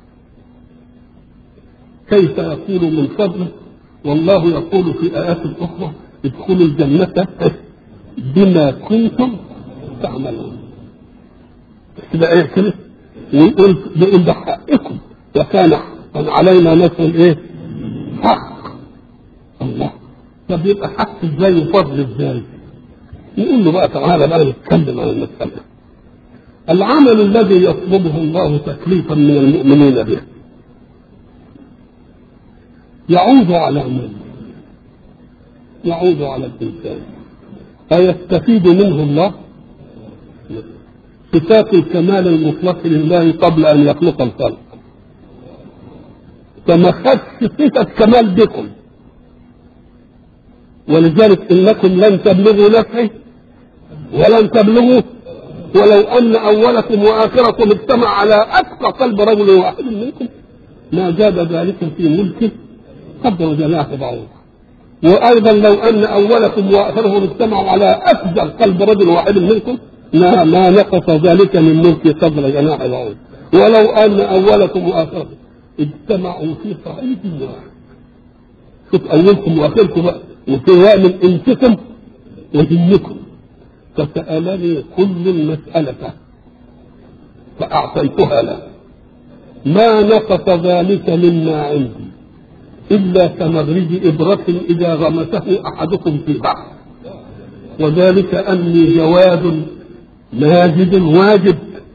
كيف يقول من فضله والله يقول في آيات أخرى ادخلوا الجنة بما كنتم تعملون كده ايه كده ويقول بيقول ده حقكم وكان حقا علينا نصر الايه؟ حق الله طب يبقى حق ازاي وفضل ازاي؟ نقول له بقى تعالى بقى نتكلم عن المسألة العمل الذي يطلبه الله تكليفا من المؤمنين به يعود على من؟ يعود على الإنسان أيستفيد منه الله؟ صفات الكمال المطلق لله قبل أن يخلق الخلق فما خدش صفة كمال بكم ولذلك إنكم لن تبلغوا نفعي ولن تبلغوا ولو أن أولكم وآخركم اجتمع على أتقى قلب رجل واحد منكم ما زاد ذلك في ملكه قدر جناح بعوض وأيضا لو أن أولكم وآخركم اجتمعوا على أفضل قلب رجل واحد منكم ما ما نقص ذلك من ملك قدر جناح بعوض ولو أن أولكم وآخركم اجتمعوا في صعيد واحد شوف أولكم وآخركم بقى وسواء من إنسكم وجنكم فسألني كل المسألة فأعطيتها له ما نقص ذلك مما عندي إلا كمغرب إبرة إذا غمسه أحدكم في بحر وذلك أني جواد ماجد واجب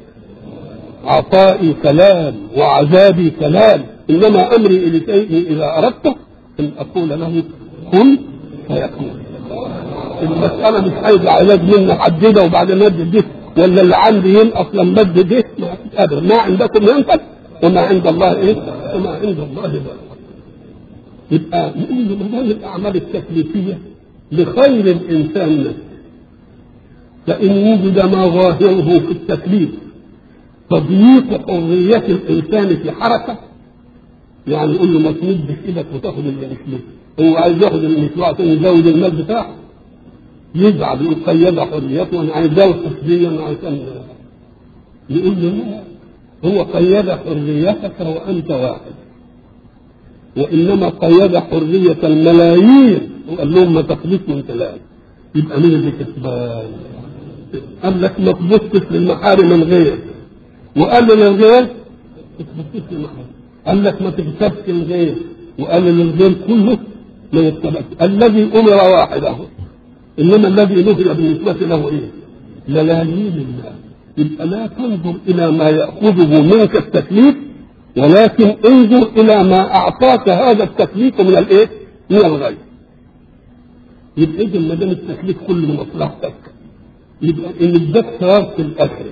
عطائي كلام وعذابي كلام إنما أمري إلى إذا أردت أن أقول له كن فيكون المسألة مش عايزة علاج منا حددها وبعدين مد ده ولا اللي عندي ينقص لما مد ده ما قادر ما عندكم ينقص وما عند الله ايه؟ وما عند الله باق يبقى نقول له ما الاعمال التكليفيه لخير الانسان نفسه فان وجد ما ظاهره في التكليف تضييق حريه الانسان في حركه يعني يقول له ما تمدش ايدك وتاخد اللي مش هو عايز ياخد المشروع عشان يزود المال بتاعه يزعل يقول قيد حريته وانا عايز ازود حسبيا عشان يقول له لا هو قيد حريتك وانت واحد وانما قيد حريه الملايين وقال لهم ما تخلص من ثلاث يبقى مين اللي كسبان؟ قال لك ما تبصش للمحارم الغير وقال للغير ما تبصش للمحارم قال لك ما تكسبش الغير وقال للغير كله ما يتبعش الذي امر واحده انما الذي نهي بالنسبه له ايه؟ للايين الله يبقى لا تنظر الى ما ياخذه منك التكليف ولكن انظر الى ما اعطاك هذا التكليف من الايه؟ من الغير. يبقى اذا ما دام التكليف كله لمصلحتك يبقى ان اداك ثواب في الاخره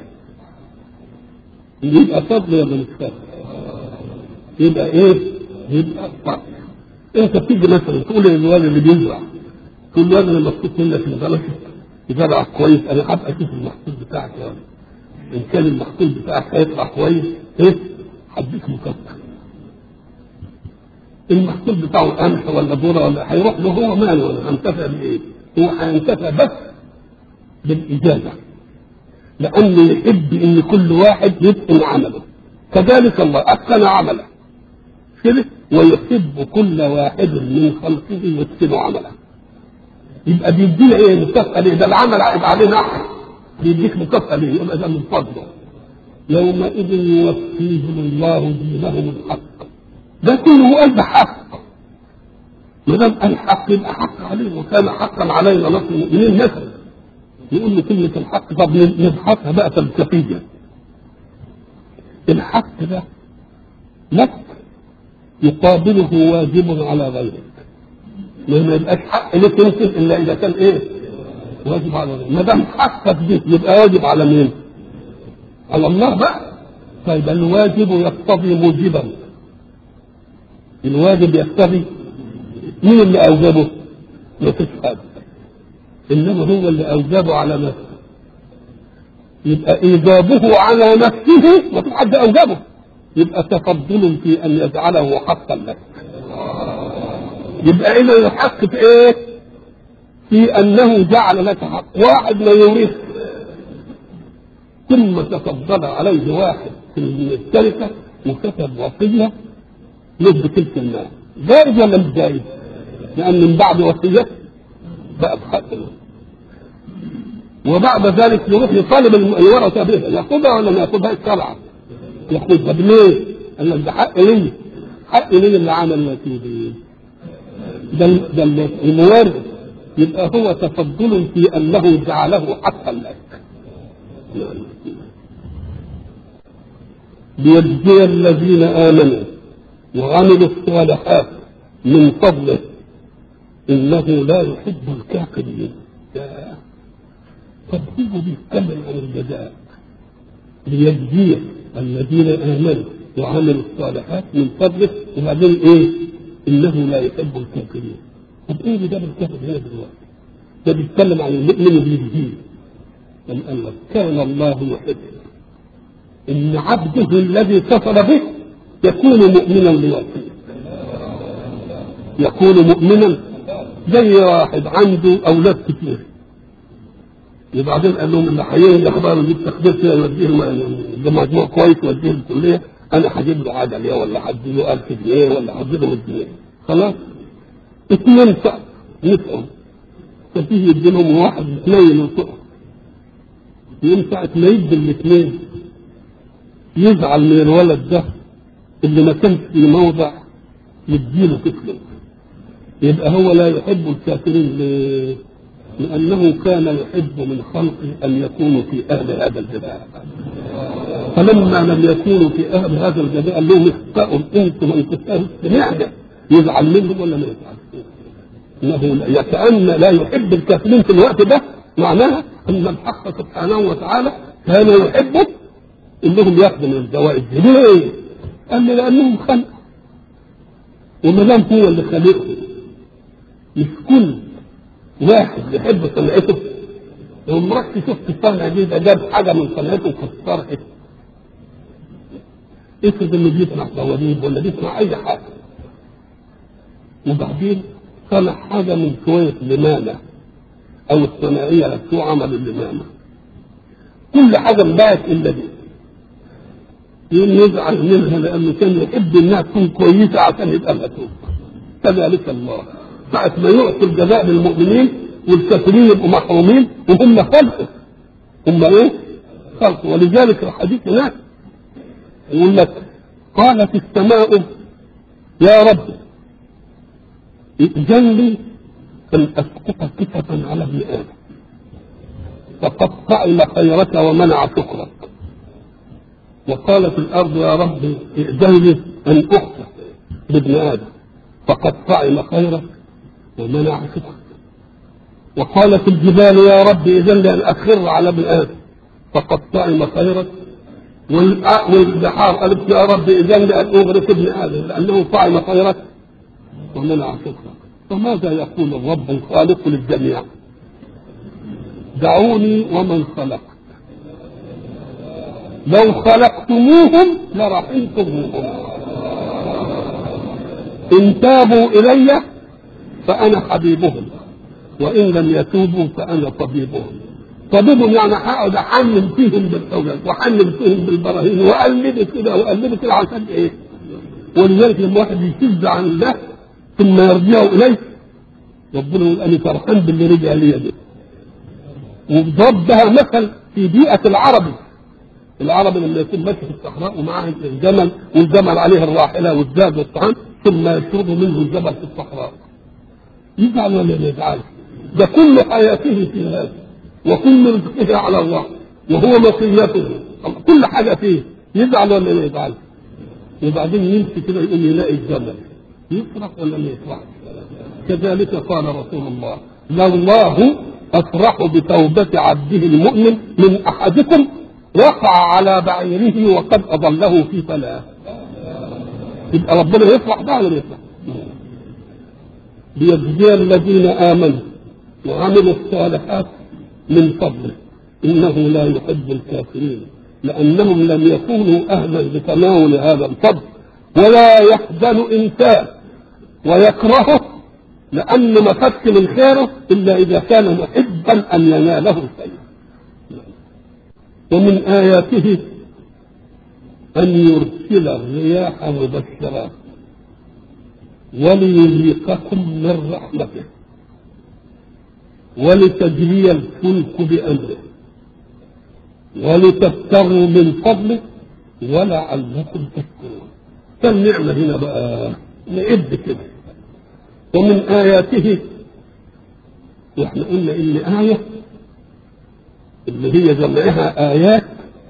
يبقى فضل ولا مش فضل؟ يبقى ايه؟ يبقى فضل. انت بتيجي مثلا تقول للولد اللي بيزرع تقول له انا مبسوط منك ان غلطت زرعك كويس انا هبقى اشوف المحصول بتاعك يا ولد ان كان المحصول بتاعك هيطلع كويس ايه هديك مكافاه المحصول بتاعه قمح ولا ذره ولا هيروح له هو ماله ولا هينتفع بايه؟ هو هينتفع بس بالاجازه لانه يحب ان كل واحد يتقن عمله كذلك الله اتقن عمله كده ويحب كل واحد من خلقه يتقن عمله يبقى بيدينا ايه مكافاه ليه؟ ده العمل هيبقى علينا احنا بيديك مكافاه ليه؟ يبقى ده من فضله يومئذ يوفيهم الله دينهم الحق ده كله قلب حق ما دام قال حق يبقى حق عليه وكان حقا علينا نصر المؤمنين مثلا يقول له كلمة الحق طب نضحكها بقى فلسفيا الحق ده لك يقابله واجب على غيرك ما يبقاش حق لك يمكن الا اذا كان ايه؟ واجب على غيرك ما دام حقك دي يبقى واجب على مين؟ على الله بقى طيب الواجب يقتضي موجبا الواجب يقتضي مين اللي اوجبه؟ مفيش حد انما هو اللي اوجبه على نفسه يبقى ايجابه على نفسه ما فيش حد اوجبه يبقى تفضل في ان يجعله حقا لك يبقى اذا الحق في ايه؟ في انه جعل لك حق واحد ما يريد ثم تفضل عليه واحد في الشركه وكتب وصيه له بتلك المال جائز ولا مش جائز؟ لان من بعد وصيه بقى بحق وبعد ذلك يروح يطالب الورثه بها ياخذها ولا ما ياخذها الشرع ياخذها ليه؟ قال لك ده حق ليه؟ حق مين اللي عمل النتيجه؟ ده ده المورث يبقى هو تفضل في انه جعله حقا لك ليجزي الذين امنوا وعملوا الصالحات من فضله انه لا يحب الكافرين طب هو بيتكلم عن الجزاء ليجزي الذين امنوا وعملوا الصالحات من فضله وبعدين ايه؟ انه لا يحب الكافرين طب ايه اللي جاب الكافر هنا دلوقتي؟ ده بيتكلم عن المؤمن بيجزيه قال لك كان الله يحب ان عبده الذي كفر به يكون مؤمنا لوقته يكون مؤمنا زي واحد عنده اولاد كتير وبعدين قال لهم اللي هيجي اخبار دي التقدير كده يوديهم ده مجموع كويس يوديه الكليه انا هجيب له عجله ولا هدي له 1000 جنيه ولا هدي له 100 جنيه خلاص اثنين سقف نفعهم فتيجي يدي لهم واحد اثنين وسقف ينفع ما يدي الاثنين يزعل من الولد ده اللي ما كانش في موضع يديله طفل يبقى هو لا يحب الكافرين ليه؟ لأنه كان يحب من خلقه أن يكونوا في أهل هذا الجزاء فلما لم يكونوا في أهل هذا الجزاء قال لهم اخطأوا أنتم أن تستاهلوا نعمة يزعل منهم ولا ما يزعل؟ انه يكأن لا يحب الكافرين في الوقت ده معناها ان الحق سبحانه وتعالى كان يحب انهم ياخذوا من الزوائد دي ليه؟ قال لي لانهم خلق وما دام هو اللي خلقهم مش كل واحد يحب صنعته لو مرات شفت الصنعه دي ده جاب حاجه من صنعته كسرت افرض انه بيصنع دواليب ولا بيصنع اي حاجه وبعدين صنع حاجة من شوية لمامة أو الصناعية شو عمل اللمامة كل حاجة انباعت إلا دي يوم يزعل منها لأنه كان يحب إنها تكون كويسة عشان يبقى مكتوب كذلك الله ساعة ما يعطي الجزاء للمؤمنين والكافرين يبقوا محرومين وهم خلقه هم ايه؟ خلقه ولذلك الحديث هناك يقول لك قالت السماء يا رب ائذن لي ان اسقط كتفا على ابن ادم فقد طعم خيرك ومنع شكرك وقالت الارض يا رب ائذن لي ان اخسف لابن ادم فقد طعم خيرك ومنع شكرك وقالت الجبال يا رب اذن لي ان اخر على ابن ادم فقد طعم خيرك والبحار قالت يا رب اذن لي ان اغرق ابن ادم لانه طعم خيرك ومنع شكرا فماذا يقول الرب الخالق للجميع دعوني ومن خلق لو خلقتموهم لرحمتموهم إن تابوا إلي فأنا حبيبهم وإن لم يتوبوا فأنا طبيبهم طبيبهم يعني هقعد أحنن فيهم بالأولاد وأحنن فيهم بالبراهين وأقلب كده وأقلب كده عشان إيه؟ ولذلك لما واحد يشد عن الله ثم يرجع اليه ربنا يقول انا فرحان باللي رجع لي ده وضرب بها مثل في بيئه العربي العربي لما يكون ماشي في الصحراء ومعاه الجمل والجمل عليه الراحله والزاد والطعام ثم يشرب منه الجبل في الصحراء يزعل ولا ما يزعلش ده كل حياته في هذا وكل رزقه على الله وهو مصيته كل حاجه فيه يزعل ولا ما يزعلش وبعدين يمشي كده يقوم يلاقي الجبل يفرح ولا ما يفرح كذلك قال رسول الله لله افرح بتوبة عبده المؤمن من احدكم وقع على بعيره وقد اضله في فلاه يبقى ربنا يفرح ده ولا يفرح ليجزي الذين امنوا وعملوا الصالحات من فضله انه لا يحب الكافرين لانهم لم يكونوا اهلا لتناول هذا الفضل ولا يحزن انسان ويكرهه لأن ما فك من خيره إلا إذا كان محبا أن يناله شيء ومن آياته أن يرسل الرياح مبشرات وليذيقكم من رحمته ولتجري الفلك بأمره ولتبتغوا من فضله ولعلكم تشكرون فالنعمة هنا بقى نعد كده ومن آياته واحنا قلنا إن آية اللي هي جمعها آيات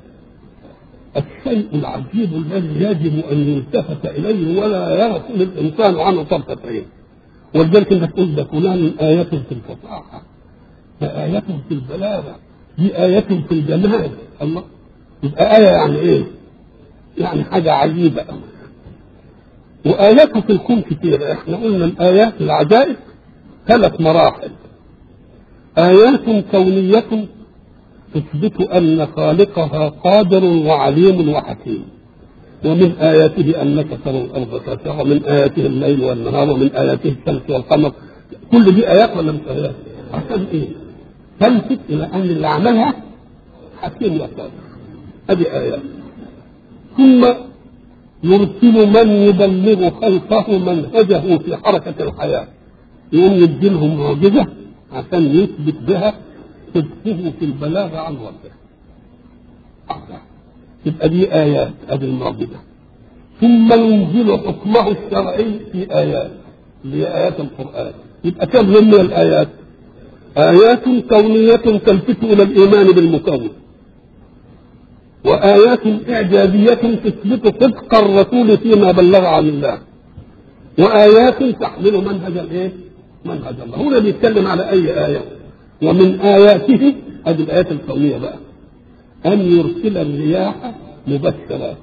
الشيء العجيب الذي يجب أن يلتفت إليه ولا يغفل الإنسان عنه طرفة عين ولذلك انك تقول ده فلان آية في الفصاحة ده آية في البلاغة دي آية في الجمال الله يبقى آية يعني إيه؟ يعني حاجة عجيبة أوي وآياته في الكون كثيرة احنا قلنا الآيات العجائب ثلاث مراحل آيات كونية تثبت أن خالقها قادر وعليم وحكيم ومن آياته أنك ترى الأرض خاشعة ومن آياته الليل والنهار ومن آياته الشمس والقمر كل دي آيات ولا مش آيات؟ عشان إيه؟ تلفت إلى أن اللي عملها حكيم وقادر هذه آيات ثم يرسل من يبلغ خلقه منهجه في حركة الحياة يقوم يديلهم معجزة عشان يثبت بها صدقه في البلاغ عن ربه تبقى دي آيات هذه المعجزة ثم ينزل حكمه الشرعي في آيات اللي هي آيات القرآن يبقى كم من الآيات آيات كونية تلفت إلى الإيمان بالمكون وآيات إعجازية تثبت صدق الرسول فيما بلغ عن الله وآيات تحمل منهج الإيه؟ منهج الله هنا بيتكلم على أي آية ومن آياته هذه الآيات الكونية بقى أن يرسل الرياح مبشرات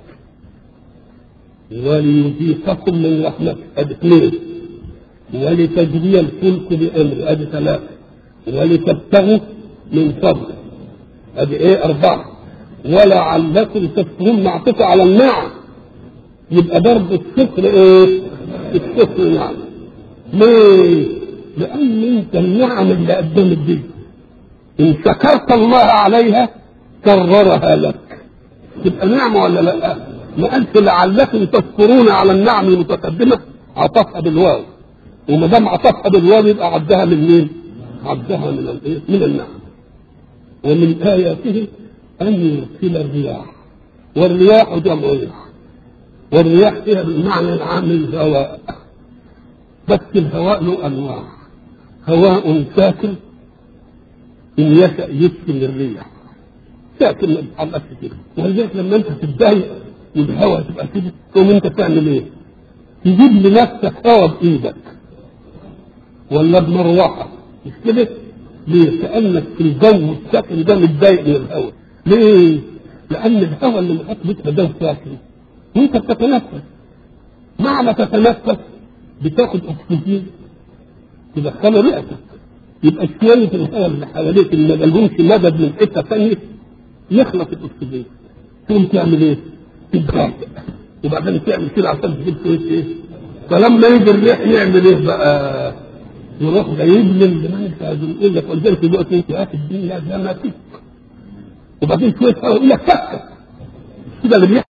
وليذيقكم من رحمته أدي اثنين ولتجري الفلك بأمره أدي ثلاثة ولتبتغوا من فضله أدي إيه أربعة ولعلكم تشكرون معطوفة على النعم يبقى ضرب الصفر إيه؟ الصفر نعم ليه؟ لأن أنت النعم اللي قدمت دي إن شكرت الله عليها كررها لك تبقى نعمة ولا لا؟ ما قالش لعلكم تشكرون على النعم المتقدمة عطفها بالواو وما دام عطفها بالواو يبقى عدها من مين؟ عدها من الايه؟ من النعم ومن آياته أن يرسل الرياح والرياح جمع رياح والرياح فيها بالمعنى العام الهواء بس الهواء له أنواع هواء ساكن إن يشأ يسكن الريح ساكن ما بيتحركش كده ولذلك لما أنت تتضايق والهواء تبقى كده تقوم أنت تعمل إيه؟ تجيب لنفسك هواء بإيدك ولا بمروحة مش كده؟ ليه؟ كأنك في الجو الساكن ده متضايق من الهواء ليه؟ لأن الهواء اللي محيط بك ده ساكن وأنت بتتنفس معنى تتنفس بتاخد أكسجين تدخله رئتك يبقى شوية الهواء اللي حواليك اللي ما لهمش مدد من حتة ثانية يخلص الأكسجين تقوم تعمل إيه؟ تتضايق وبعدين تعمل كده عشان تجيب شوية إيه؟ فلما يجي الريح يعمل إيه بقى؟ يروح جايب لي اللي ما انت يقول لك ولذلك دلوقتي انت يا اخي الدنيا زي ما تك وبعدين شويه هواء يقول لك فكك كده اللي